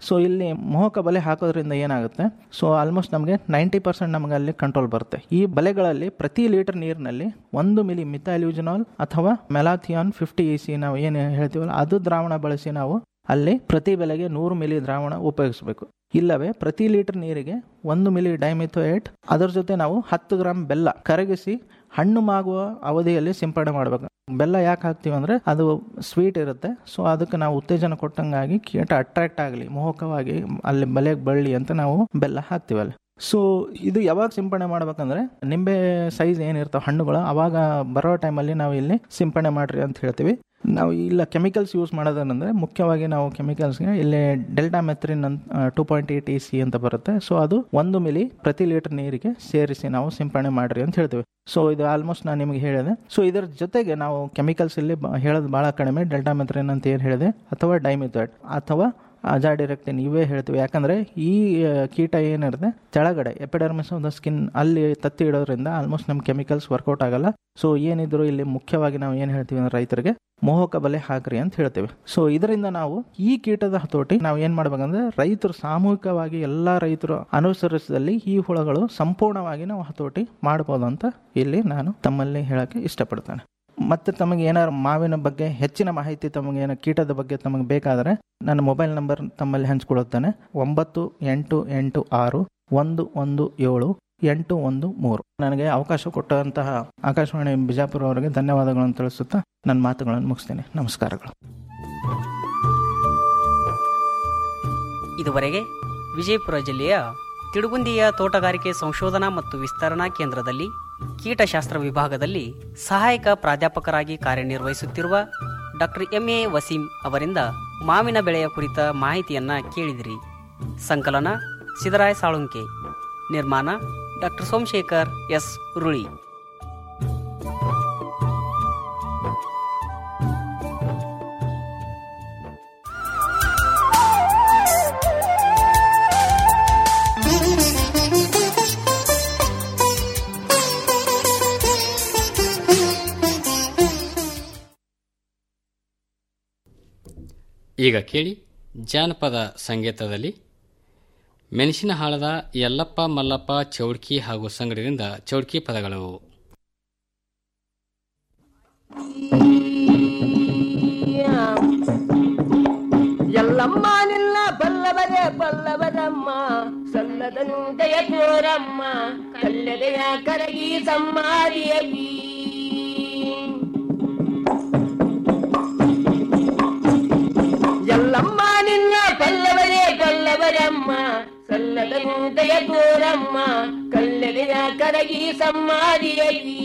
S22: ಸೊ ಇಲ್ಲಿ ಮೋಹಕ ಬಲೆ ಹಾಕೋದ್ರಿಂದ ಏನಾಗುತ್ತೆ ಸೊ ಆಲ್ಮೋಸ್ಟ್ ನಮಗೆ ನೈಂಟಿ ಪರ್ಸೆಂಟ್ ನಮಗೆ ಅಲ್ಲಿ ಕಂಟ್ರೋಲ್ ಬರುತ್ತೆ ಈ ಬಲೆಗಳಲ್ಲಿ ಪ್ರತಿ ಲೀಟರ್ ನೀರಿನಲ್ಲಿ ಒಂದು ಮಿಲಿ ಮಿಥೈಲ್ಯೂಜನಾಲ್ ಅಥವಾ ಮೆಲಾಥಿಯಾನ್ ಫಿಫ್ಟಿ ಇ ಸಿ ನಾವು ಏನು ಹೇಳ್ತೀವಲ್ಲ ಅದು ದ್ರಾವಣ ಬಳಸಿ ನಾವು ಅಲ್ಲಿ ಪ್ರತಿ ಬೆಲೆಗೆ ನೂರು ಮಿಲಿ ದ್ರಾವಣ ಉಪಯೋಗಿಸಬೇಕು ಇಲ್ಲವೇ ಪ್ರತಿ ಲೀಟರ್ ನೀರಿಗೆ ಒಂದು ಮಿಲಿ ಡೈಮಿಥೋಯೇಟ್ ಅದರ ಜೊತೆ ನಾವು ಹತ್ತು ಗ್ರಾಮ್ ಬೆಲ್ಲ ಕರಗಿಸಿ ಹಣ್ಣು ಮಾಗುವ ಅವಧಿಯಲ್ಲಿ ಸಿಂಪಡಣೆ ಮಾಡಬೇಕು ಬೆಲ್ಲ ಯಾಕೆ ಹಾಕ್ತೀವಿ ಅಂದರೆ ಅದು ಸ್ವೀಟ್ ಇರುತ್ತೆ ಸೊ ಅದಕ್ಕೆ ನಾವು ಉತ್ತೇಜನ ಕೊಟ್ಟಂಗಾಗಿ ಕೀಟ ಅಟ್ರಾಕ್ಟ್ ಆಗಲಿ ಮೋಹಕವಾಗಿ ಅಲ್ಲಿ ಬಲೆಗೆ ಬಳ್ಳಿ ಅಂತ ನಾವು ಬೆಲ್ಲ ಹಾಕ್ತೀವಿ ಅಲ್ಲಿ ಸೊ ಇದು ಯಾವಾಗ ಸಿಂಪಡಣೆ ಮಾಡ್ಬೇಕಂದ್ರೆ ನಿಂಬೆ ಸೈಜ್ ಏನಿರ್ತಾವೆ ಹಣ್ಣುಗಳು ಅವಾಗ ಬರೋ ಟೈಮಲ್ಲಿ ನಾವು ಇಲ್ಲಿ ಸಿಂಪಡಣೆ ಮಾಡ್ರಿ ಅಂತ ಹೇಳ್ತೀವಿ ನಾವು ಇಲ್ಲ ಕೆಮಿಕಲ್ಸ್ ಯೂಸ್ ಮಾಡೋದೇನೆಂದರೆ ಮುಖ್ಯವಾಗಿ ನಾವು ಕೆಮಿಕಲ್ಸ್ಗೆ ಇಲ್ಲಿ ಡೆಲ್ಟಾ ಮೆತ್ರಿನ್ ಅಂತ two point eight E C ಅಂತ ಬರುತ್ತೆ ಸೊ ಅದು ಒಂದು ಮಿಲಿ ಪ್ರತಿ ಲೀಟರ್ ನೀರಿಗೆ ಸೇರಿಸಿ ನಾವು ಸಿಂಪಡಣೆ ಮಾಡ್ರಿ ಅಂತ ಹೇಳ್ತೀವಿ ಸೊ ಇದು ಆಲ್ಮೋಸ್ಟ್ ನಾನು ನಿಮಗೆ ಹೇಳಿದೆ ಸೊ ಇದರ ಜೊತೆಗೆ ನಾವು ಕೆಮಿಕಲ್ಸ್ ಇಲ್ಲಿ ಬ- ಹೇಳೋದು ಭಾಳ ಕಡಿಮೆ ಡೆಲ್ಟಾ ಮೆತ್ರಿನ್ ಅಂತ ಏನು ಹೇಳಿದೆ ಅಥವಾ ಡೈಮಿಥಾಯ್ಡ್ ಅಥವಾ ಅಜಾಡಿರೆಕ್ಟಿನ್ ಇವೇ ಹೇಳ್ತೀವಿ ಯಾಕಂದ್ರೆ ಈ ಆ, ಕೀಟ ಏನಿರುತ್ತೆ ಕೆಳಗಡೆ ಎಪಿಡರ್ಮಿಸ್ ಆಫ್ ದ ಸ್ಕಿನ್ ಅಲ್ಲಿ ತತ್ತಿ ಇಡೋದ್ರಿಂದ ಆಲ್ಮೋಸ್ಟ್ ನಮ್ಮ ಕೆಮಿಕಲ್ಸ್ ವರ್ಕೌಟ್ ಆಗಲ್ಲ ಸೊ ಏನಿದ್ರು ಇಲ್ಲಿ ಮುಖ್ಯವಾಗಿ ನಾವು ಏನು ಹೇಳ್ತೀವಿ ಅಂದ್ರೆ ರೈತರಿಗೆ ಮೋಹಕ ಬಲೆ ಹಾಕ್ರಿ ಅಂತ ಹೇಳ್ತೇವೆ ಸೊ ಇದರಿಂದ ನಾವು ಈ ಕೀಟದ ಹತೋಟಿ ನಾವು ಏನ್ ಮಾಡ್ಬೇಕಂದ್ರೆ ರೈತರು ಸಾಮೂಹಿಕವಾಗಿ ಎಲ್ಲಾ ರೈತರು ಅನುಸರಿಸಿದಲ್ಲಿ ಈ ಹುಳಗಳು ಸಂಪೂರ್ಣವಾಗಿ ನಾವು ಹತೋಟಿ ಮಾಡ್ಬೋದು ಅಂತ ಇಲ್ಲಿ ನಾನು ತಮ್ಮಲ್ಲಿ ಹೇಳಕ್ಕೆ ಇಷ್ಟಪಡ್ತೇನೆ ಮತ್ತೆ ತಮಗೆ ಏನಾದ್ರು ಮಾವಿನ ಬಗ್ಗೆ ಹೆಚ್ಚಿನ ಮಾಹಿತಿ ತಮಗೆ ಏನೋ ಕೀಟದ ಬಗ್ಗೆ ತಮಗೆ ಬೇಕಾದರೆ ನನ್ನ ಮೊಬೈಲ್ ನಂಬರ್ ತಮ್ಮಲ್ಲಿ ಹಂಚ್ಕೊಳ್ಳುತ್ತೇನೆ ಒಂಬತ್ತು ಎಂಟು ಎಂಟು ಆರು ಒಂದು ಒಂದು ಏಳು ಎಂಟು ಒಂದು ಮೂರು ನನಗೆ ಅವಕಾಶ ಕೊಟ್ಟಂತಹ ಆಕಾಶವಾಣಿ ಬಿಜಾಪುರ ಅವರಿಗೆ ಧನ್ಯವಾದಗಳನ್ನು ತಿಳಿಸುತ್ತಾ ನನ್ನ ಮಾತುಗಳನ್ನು ಮುಗಿಸ್ತೇನೆ ನಮಸ್ಕಾರಗಳು
S21: ಇದುವರೆಗೆ ವಿಜಯಪುರ ಜಿಲ್ಲೆಯ ತಿಡುಗುಂದಿಯ ತೋಟಗಾರಿಕೆ ಸಂಶೋಧನಾ ಮತ್ತು ವಿಸ್ತರಣಾ ಕೇಂದ್ರದಲ್ಲಿ ಕೀಟಶಾಸ್ತ್ರ ವಿಭಾಗದಲ್ಲಿ ಸಹಾಯಕ ಪ್ರಾಧ್ಯಾಪಕರಾಗಿ ಕಾರ್ಯನಿರ್ವಹಿಸುತ್ತಿರುವ ಡಾಕ್ಟರ್ ಎಂ ಎ ವಸೀಂ ಅವರಿಂದ ಮಾವಿನ ಬೆಳೆಯ ಕುರಿತ ಮಾಹಿತಿಯನ್ನ ಕೇಳಿದಿರಿ ಸಂಕಲನ ಸಿದರಾಯ ಸಾಳುಂಕೆ ನಿರ್ಮಾಣ ಡಾಕ್ಟರ್ ಸೋಮಶೇಖರ್ ಎಸ್ ಉರುಳಿ
S19: ಈಗ ಕೇಳಿ ಜಾನಪದ ಸಂಗೀತದಲ್ಲಿ ಮೆಣಸಿನ ಹಾಳದ ಯಲ್ಲಪ್ಪ ಮಲ್ಲಪ್ಪ ಚೌಡ್ಕಿ ಹಾಗೂ ಸಂಗಡಿನಿಂದ ಚೌಡ್ಕಿ ಪದಗಳು
S4: ಎಲ್ಲಮ್ಮ ನಿನ್ನ ಬಲ್ಲವರೇ ಬಲ್ಲವರಮ್ಮ ಸಲ್ಲದನು ದಯ ತೋರಮ್ಮ ಕಲ್ಲದೆಯ ಕರಗಿ ಸಮ್ಮಾರಿಯಲಿ ಎಲ್ಲಮ್ಮ ನಿನ್ನ ಬಲ್ಲವರೇ ಬಲ್ಲವರಮ್ಮ ಸಲ್ಲದನು ದಯ ತೋರಮ್ಮ ಕಲ್ಲದೆಯ ಕರಗಿ ಸಮ್ಮಾರಿಯಲಿ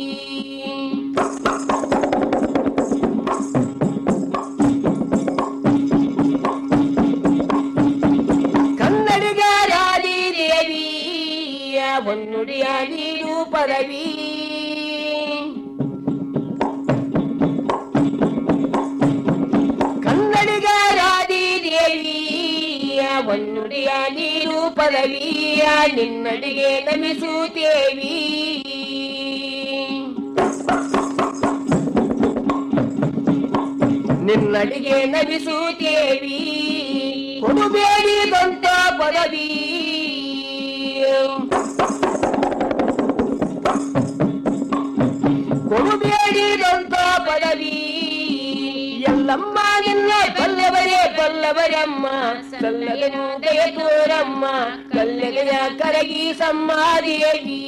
S4: ಕನ್ನಡಿಗರಾದಿ ದೇವಿಯ ಹೊನ್ನುಡಿಯ ನೀರು ಪದವಿ ಕನ್ನಡಿಗರಾದಿ ದೇವಿಯ ಹೊನ್ನುಡಿಯ ನೀರು ಪದವಿಯ ನಿನ್ನಡಿಗೆ ನಮಿಸುತ್ತೇವಿ ನಿನ್ನಡಿಗೆ ನಮಿಸುತ್ತೇವಿ ಕೊಡುಬೇಡಿ ದೊಂತ ಪದವಿ ಕೊಡುಬೇಡಿ ದೊಂತ ಪದವಿ ಎಲ್ಲಮ್ಮ ನಿನ್ನ ಬಲ್ಲವರೇ ಬಲ್ಲವರಮ್ಮ ಸಲ್ಲದನು ದಯ ತೋರಮ್ಮ ಕಲ್ಲಗೆಯ ಕರಗಿ ಸಮ್ಮಾರಿಯಲಿ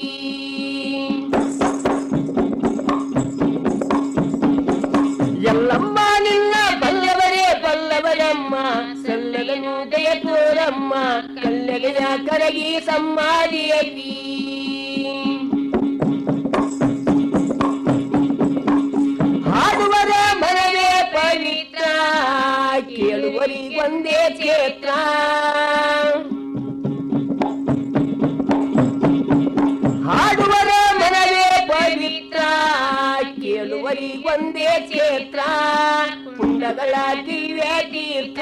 S4: ಎಲ್ಲಮ್ಮ ನಿನ್ನ ಬಲ್ಲವರೇ ಬಲ್ಲವರಮ್ಮ ಸಲ್ಲದನು ದಯ ತೋರಮ್ಮ ಕಲ್ಲಗೆಯ ಕರಗಿ ಸಮ್ಮಾರಿಯಲಿ ಹಾಡುವರ ಮನವೇ ಪವಿತ್ರ ಕೇಳುವರಿಗೊಂದೇ ಕ್ಷೇತ್ರ ಹಾಡುವರ ಮನವೇ ಪವಿತ್ರ ಕೇಳುವರಿಗೊಂದೇ ಕ್ಷೇತ್ರ ಕುಂಡಗಳ ದಿವ್ಯ ತೀರ್ಥ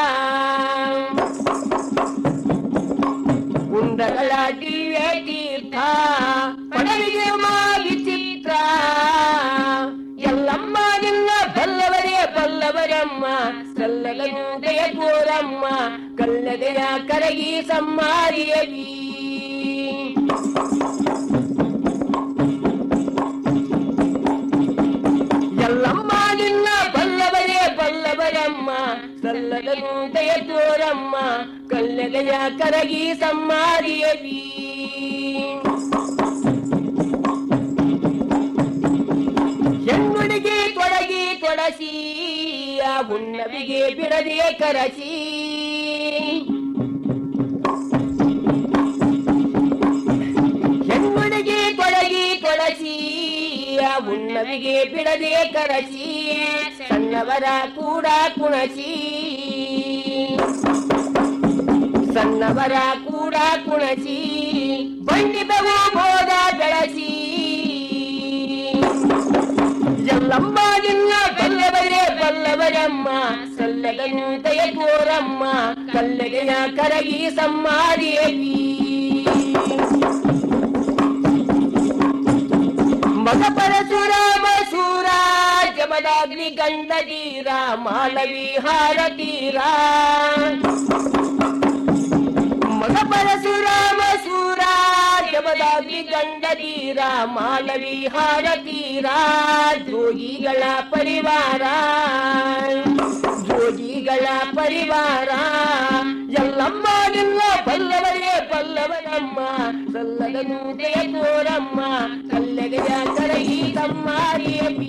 S4: ಕುಂಡಗಳ ದಿವ್ಯ ತೀರ್ಥ ಪಡವಿಗೆ ವಿಚಿತ್ರ ಎಲ್ಲಮ್ಮ ನಿನ್ನ ಬಲ್ಲವರೇ ಬಲ್ಲವರಮ್ಮ ಸಲ್ಲಗನು ದಯ ತೋರಮ್ಮ ಕಲ್ಲ ಕರಗಿ ಸಮ್ಮಾರಿಯಲಿ ಎಲ್ಲಮ್ಮ ನಿನ್ನ ಬಲ್ಲವರೇ ಬಲ್ಲವರಮ್ಮ ಸಲ್ಲದನು ದಯ ತೋರಮ್ಮ ಕಲ್ಲಗೆಯ ಕರಗಿ ಸಮ್ಮಾರಿಯಲಿ ಹೆಣ್ಣುಡಿಗೆ ತೊಡಗಿ ತೊಡಸಿ ಆ ಹುಣ್ಣವಿಗೆ ಬಿಡದೆ ಕರಸಿ ಹೆಣ್ಣುಡಿಗೆ ತೊಡಗಿ ತೊಡಸಿ ಆ ಹುಣ್ಣವಿಗೆ ಬಿಡದೆ ಕರಸಿ ಸಣ್ಣವರ ಕೂಡ ಕುಣಸಿ ಸಣ್ಣವರ ಕೂಡ ಕುಣಸಿ ಬಂಡಿದವು ಬೋಧ ಬೆಳಸಿ ಎಲ್ಲಮ್ಮ ನಿನ್ನ ಬಲ್ಲವರೇ ಬಲ್ಲವರಮ್ಮ ಸಲ್ಲದನು ದಯ ತೋರಮ್ಮ ಕಲ್ಲಗೆಯ ಕರಗಿ ಸಮ್ಮಾರಿಯಲಿ ಮಗ ಪರಶುರಾಮ ಸೂರ ಜಮದಾಗ್ನಿ ಗಂಡ ತೀರ ಮಾಲವಿ ಹಾರ ತೀರ ಮಗ ಪರಶುರಾಮ ಸೂರ ಜಮದಾಗ್ನಿ ಗಂಡ ತೀರ ಮಾಲವಿ ಹಾರ ತೀರ ಜೋಗಿಗಳ ಪರಿವಾರ ಜೋಗಿಗಳ ಪರಿವಾರ ಎಲ್ಲಮ್ಮ ನಿನ್ನ ಬಲ್ಲವರೇ ಬಲ್ಲವರಮ್ಮ ಸಲ್ಲದನು ದಯ ತೋರಮ್ಮ ಕಲ್ಲಗೆಯ ಕರಗಿ ತಮ್ಮಾರಿಯಲಿ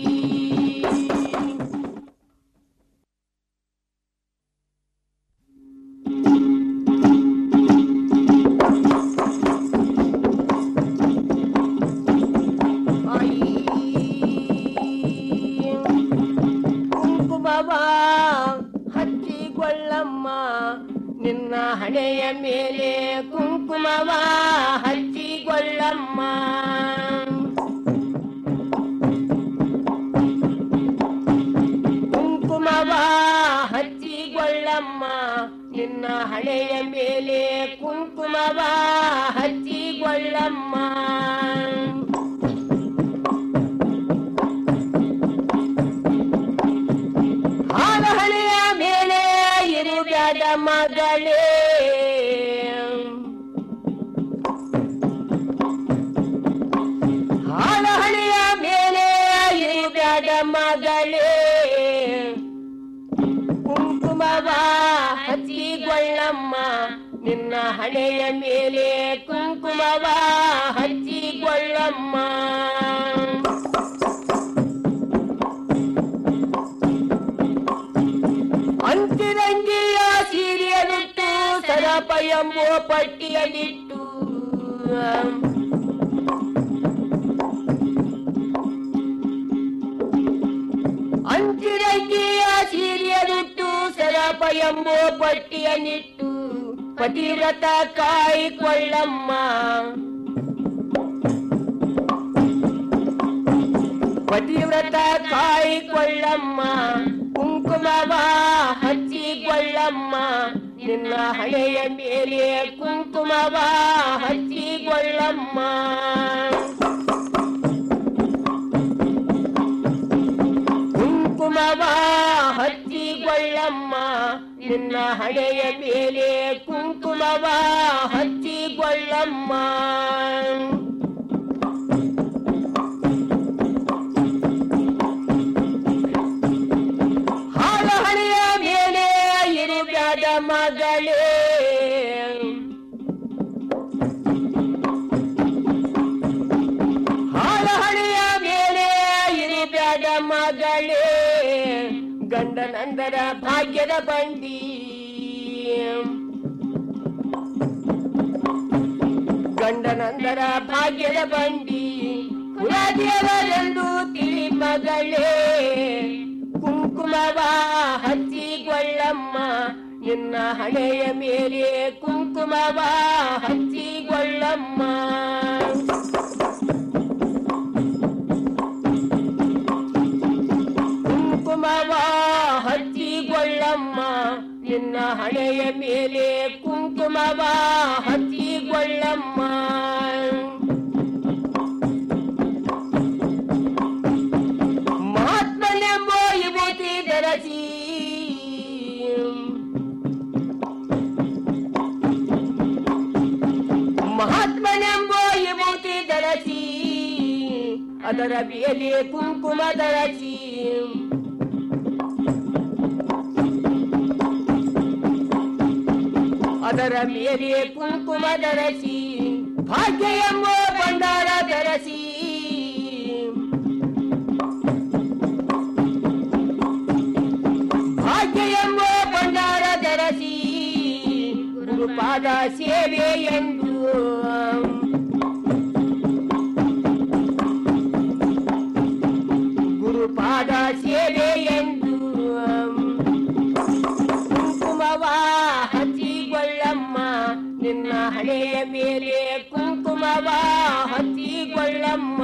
S4: ಕುಂಕುಮವ ಹಚ್ಚಿಕೊಳ್ಳಮ್ಮ ನಿನ್ನ ಹಣೆಯ ಮೇಲೆ ಕುಂಕುಮವ ಹಚ್ಚಿಕೊಳ್ಳಮ್ಮ ಕುಂಕುಮವ ಹಚ್ಚಿಕೊಳ್ಳಮ್ಮ ನಿನ್ನ ಹಣೆಯ ಮೇಲೆ ಕುಂಕುಮವ ಹಚ್ಚಿಕೊಳ್ಳಮ್ಮ ಹಾಲಹಳೆಯ ಮೇಲೆ ಇರುಗದ ಮಗಳೇ ಹಾಲಹಳೆಯ ಮೇಲೆ ಇರುಗದ ಮಗಳೇ ಕುಂಕುಮವ ಹಚ್ಚಿಕೊಳ್ಳಮ್ಮ ನಿನ್ನ ಹಣೆಯ ಮೇಲೆ ಕುಂಕುಮವ ಹಚ್ಚಿಕೊಳ್ಳಮ್ಮ ಅಂತಿರಂಗಿಯ ಸೀರೆಯಲಿಟ್ಟು ಸರಪ ಎಂಬುವ ಪಟ್ಟಿಯಲಿಟ್ಟು ಅಂತಿರಂಗಿಯ ಸೀರೆಯಲಿಟ್ಟು ಸರಪ ಎಂಬುವ ಪಟ್ಟಿಯನ್ನಿಟ್ಟು ಪತಿವ್ರತ ಕಾಯಿಕೊಳ್ಳಮ್ಮ ಪತಿವ್ರತ ಕಾಯಿಕೊಳ್ಳಮ್ಮ ಕುಂಕುಮವ ಹಚ್ಚಿಕೊಳ್ಳಮ್ಮ ನಿನ್ನ ಹಣೆಯ ಮೇಲೆ ಕುಂಕುಮವ ಹಚ್ಚಿಕೊಳ್ಳಮ್ಮ ಕುಂಕುಮವ ಹಚ್ಚಿಕೊಳ್ಳಮ್ಮ ನಿನ್ನ ಹಣೆಯ ಮೇಲೆ ಕುಂಕುಮವ ಹಚ್ಚಿಕೊಳ್ಳಮ್ಮ ಹಾಲಹಳೆಯ ಮೇಲೆ ಇರುಗಾದ ಮಗಳೇ ಹಾಲಹಳೆಯ ಮೇಲೆ ಇರುಗಾದ ಮಗಳೇ ಗಂಡನಂದರ ಭಾಗ್ಯದ ಬಂಡಿ ಗಂಡನಂದರ ಭಾಗ್ಯದ ಬಂಡಿ ಕುಲದೇವರೆಂದು ತಿಳಿ ಮಗಳೇ ಕುಂಕುಮವ ಹಚ್ಚಿಕೊಳ್ಳಮ್ಮ ನಿನ್ನ ಹಣೆಯ ಮೇಲೆ ಕುಂಕುಮವ ಹಚ್ಚಿಕೊಳ್ಳಮ್ಮ ಕುಂಕುಮವ ಹಚ್ಚಿಕೊಳ್ಳಮ್ಮ ನಿನ್ನ ಹಣೆಯ ಮೇಲೆ ಕುಂಕುಮವ ಹಚ್ಚಿಕೊಳ್ಳಮ್ಮ ಮಹಾತ್ಮನೆಂಬ ವಿಭೂತಿ ಧರಸಿ ಅದರ ಮೇಲೆ ಕುಂಕುಮದರಸಿ ಅದರ ಮೇಲೆ ಕುಂಕುಮದರಸಿ ಭಾಗ್ಯ ಎಂಬ ಭಂಡಾರ ಧರಸಿ ಭಾಗ್ಯ ಎಂಬ ಭಂಡಾರ ಧರಸಿ ಗುರುಪಾದ ಸೇವೆ ಎಂದು ಗುರುಪಾದ ಸೇವೆ ಎಂದು ಕುಂಕುಮವ ಹಚ್ಚಿಕೊಳ್ಳಮ್ಮ ನಿನ್ನ ಹಣೆಯ ಮೇಲೆ ಕುಂಕುಮವ ಹಚ್ಚಿಕೊಳ್ಳಮ್ಮ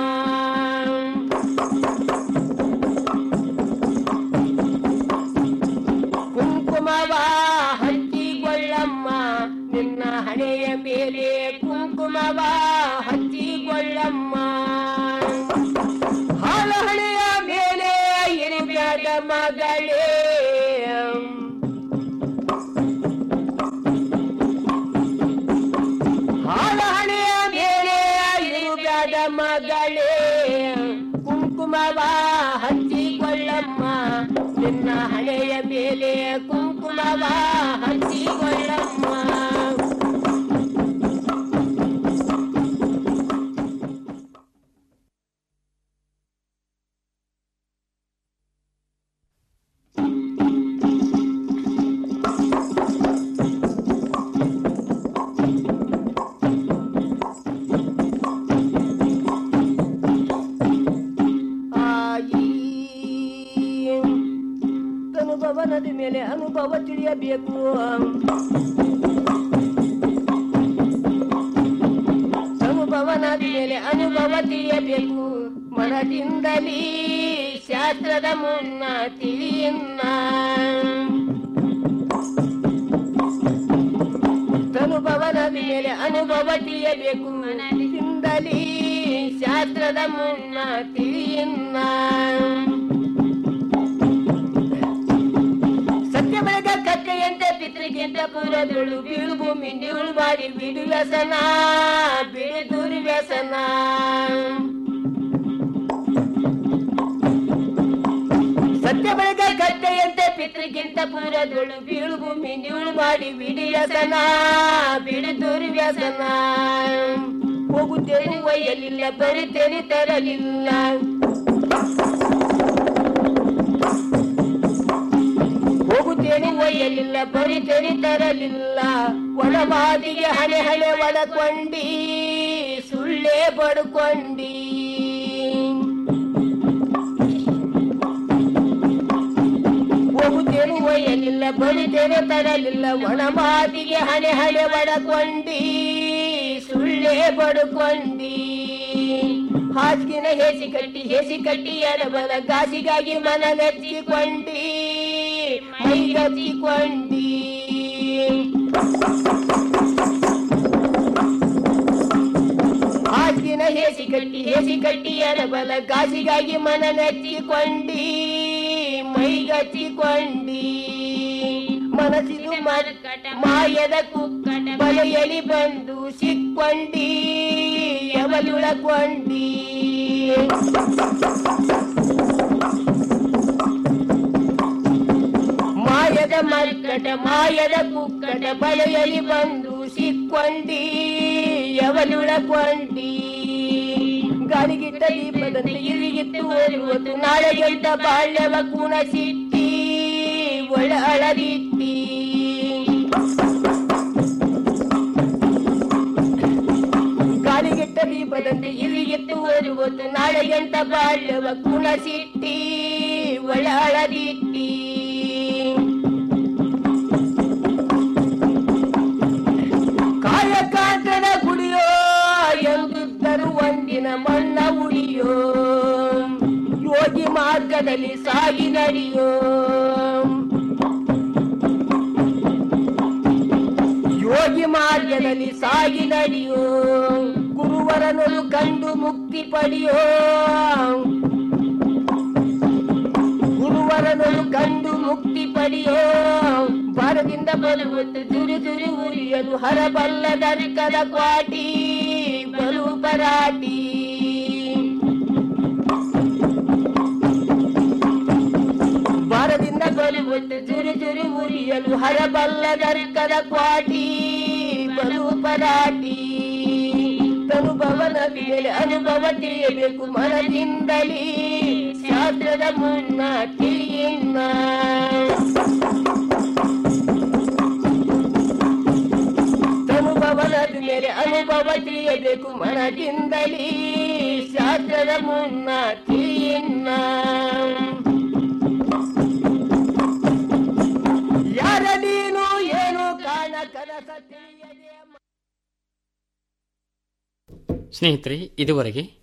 S4: ಕುಂಕುಮವ ಹಚ್ಚಿಕೊಳ್ಳಮ್ಮ ನಿನ್ನ ಹಣೆಯ ಮೇಲೆ ಕುಂಕುಮವ ಹಚ್ಚಿಕೊಳ್ಳಮ್ಮ ಹಾಲ ಹಣೆಯ ಮೇಲೆ ಇರಿಬ್ಯಾಡ ಮಗಳೇ ಹಾಲ ಹಣೆಯ ಮೇಲೆ ಇರುಬ್ಯಾಡ ಮಗಳೇ ಕುಂಕುಮವ ಹಚ್ಚಿಕೊಳ್ಳಮ್ಮ ನಿನ್ನ ಹಣೆಯ ಮೇಲೆ ಕುಂಕುಮವ ಹಚ್ಚಿಕೊಳ್ಳಮ್ಮ ಆಯಿ ಅನುಭವ ನದಿ ಮೇಲೆ ಅನುಭವ ತಿಳಿಯಬೇಕು ಅನುಭವ ನದಿ ಮೇಲೆ ಅನುಭವ ತಿಳಿಯಬೇಕು ಮನದಿಂದಲೇ ಶಾಸ್ತ್ರದ ಮುನ್ನ ತಿಳಿಯನ್ನ ಅನುಭವ ನದಿ ಮೇಲೆ ಅನುಭವ ತಿಳಿಯಬೇಕು ಮನದಿಂದಲೇ ಶಾಸ್ತ್ರದ ಮುನ್ನ ತಿಳಿಯನ್ನ ಸತ್ಯ ಬೆಳಗ ಕತ್ತೆಯಂತೆ ಪಿತೃಗಿಂತ ಪೂರದಳು ಬೀಳು ಭೂಮಿ ನಿವಳು ಮಾಡಿ ಬಿಡು ವ್ಯಸನ ಬಿಡು ದುರ್ವ್ಯಸನ ಸತ್ಯ ಬೆಳಗ ಕತ್ತೆಯಂತೆ ಪಿತೃಗಿಂತ ಪೂರದಳು ಬೀಳು ಭೂಮಿ ನಿವಳು ಮಾಡಿ ಬಿಡು ವ್ಯಸನ ಬಿಡು ದುರ್ವ್ಯಸನ ಹೋಗುತ್ತೇನೆ ಒಯ್ಯಲಿಲ್ಲ ಬರಿತೇನೆ ತರಲಿಲ್ಲ ಹೋಗುತ್ತೇನೆ ಒಯ್ಯಲಿಲ್ಲ ಬರಿತೇನೆ ತರಲಿಲ್ಲ ಒಳವಾದಿಗೆ ಹಣೆ ಹಣೆ ಒಳಕೊಂಡಿ ಸುಳ್ಳೇ ಬಡ್ಕೊಂಡಿ ಹೋಗುತ್ತೇನೆ ಒಯ್ಯಲಿಲ್ಲ ಬರಿತೇನೆ ತರಲಿಲ್ಲ ಒಣಮಾದಿಗೆ ಹಣೆ ಹಣೆ ಒಳಕೊಂಡಿ ಸುಳ್ಳೇ ಬಡ್ಕೊಂಡಿ ಹಾಸಿಗೆನ ಹೇಸಿ ಕಟ್ಟಿ ಹೇಸಿ ಕಟ್ಟಿ ಎಡಬಲ ಗಾಸಿಗಾಗಿ ಮನಗಚ್ಚಿಕೊಂಡಿ ಮೈಗಚ್ಚಿಕೊಂಡಿ ಹಾಸಿಗೆನ ಹೇಸಿ ಕಟ್ಟಿ ಹೇಸಿ ಕಟ್ಟಿ ಎಡಬಲ ಗಾಸಿಗಾಗಿ ಮನಗಚ್ಚಿಕೊಂಡಿ ಮೈಗಚ್ಚಿಕೊಂಡಿ ಮನಸ್ಸಿದು ಮರ್ಕಟ ಮಾಯದ ಕುಕ್ಕಟ ಬಲೆಯಲಿ ಬಂದು ಸಿಕ್ಕೊಂಡಿ ಎವಲುಳಕೊಂಡಿ ಮಾಯದ ಮರ್ಕಟ ಮಾಯದ ಕುಕ್ಕಟ ಬಲೆಯಲಿ ಬಂದು ಸಿಕ್ಕೊಂಡಿ ಎವಲುಳಕೊಂಡಿ ಗಾಳಿಗಿಟ್ಟ ದೀಪದಂತೆ ಇರಿಗಿತ್ತು ಓದುವತ್ತು ನಾಳೆಗೆಂತ ಬಾಳ್ಯವ ಕುಣ ಸಿಟ್ಟಿ ಒಳ ಅಳದಿಟ್ಟಿ ಗಾಳಿಗೆಟ್ಟ ದೀಪದಂತೆ ಇರಿಗಿತ್ತು ಓದುವತ್ತು ನಾಳೆಗೆಂತ ಬಾಳ್ಯವ ಕುಣ ಸಿಟ್ಟಿ ಒಳ ಅಳದಿಟ್ಟಿ ಕಾಯಕಾಂತನ ಗುಡಿಯೋ ಎಂದಿದ್ದರು ಒಂದಿನ ಮಣ್ಣ ಉಳಿಯೋ ಯೋಗಿ ಮಾರ್ಗದಲ್ಲಿ ಸಾಗಿ ನಡೆಯೋ ಯೋಗಿ ಮಾರ್ಗದಲ್ಲಿ ಸಾಗಿ ನಡೆಯೋ ಗುರುವರನೊಳು ಕಂಡು ಮುಕ್ತಿ ಪಡೆಯೋ ಗುರುವರನೊಳು ಕಂಡು ಮುಕ್ತಿ ಪಡೆಯೋ ಬರದಿಂದ ಬರುವುದು ದುರಿ ದುರಿ ಉರಿಯದು ಹರಬಲ್ಲದ ಕದ ಕ್ವಾಟಿ ಬಲು ಪರಾಟಿ ಒಟ್ಟು ಜುರಿ ಜುರಿ ಉರಿಯಲು ಹರಬಲ್ಲ ನರ್ಕದ ಕ್ವಾಟಿ ಬಲು ಪರಾಟಿ ಅನುಭವನ ಮೇಲೆ ಅನುಭವ ತಿಳಿಯಬೇಕು ಮನದಿಂದಲೇ ಶಾಸ್ತ್ರದ ಮುನ್ನ ತಿಳಿಯಿನ್ನ ಅನುಭವನ ಮೇಲೆ ಅನುಭವ ತಿಳಿಯಬೇಕು ಮನದಿಂದಲೇ ಶಾಸ್ತ್ರದ ಮುನ್ನ ತಿಳಿಯಿನ್ನ ಯಾರ ನೀನು ಏನು ಕಾಣ ಕನಸ ತಿಳಿಯದೆ
S19: ಸ್ನೇಹಿತರೆ ಇದುವರೆಗೆ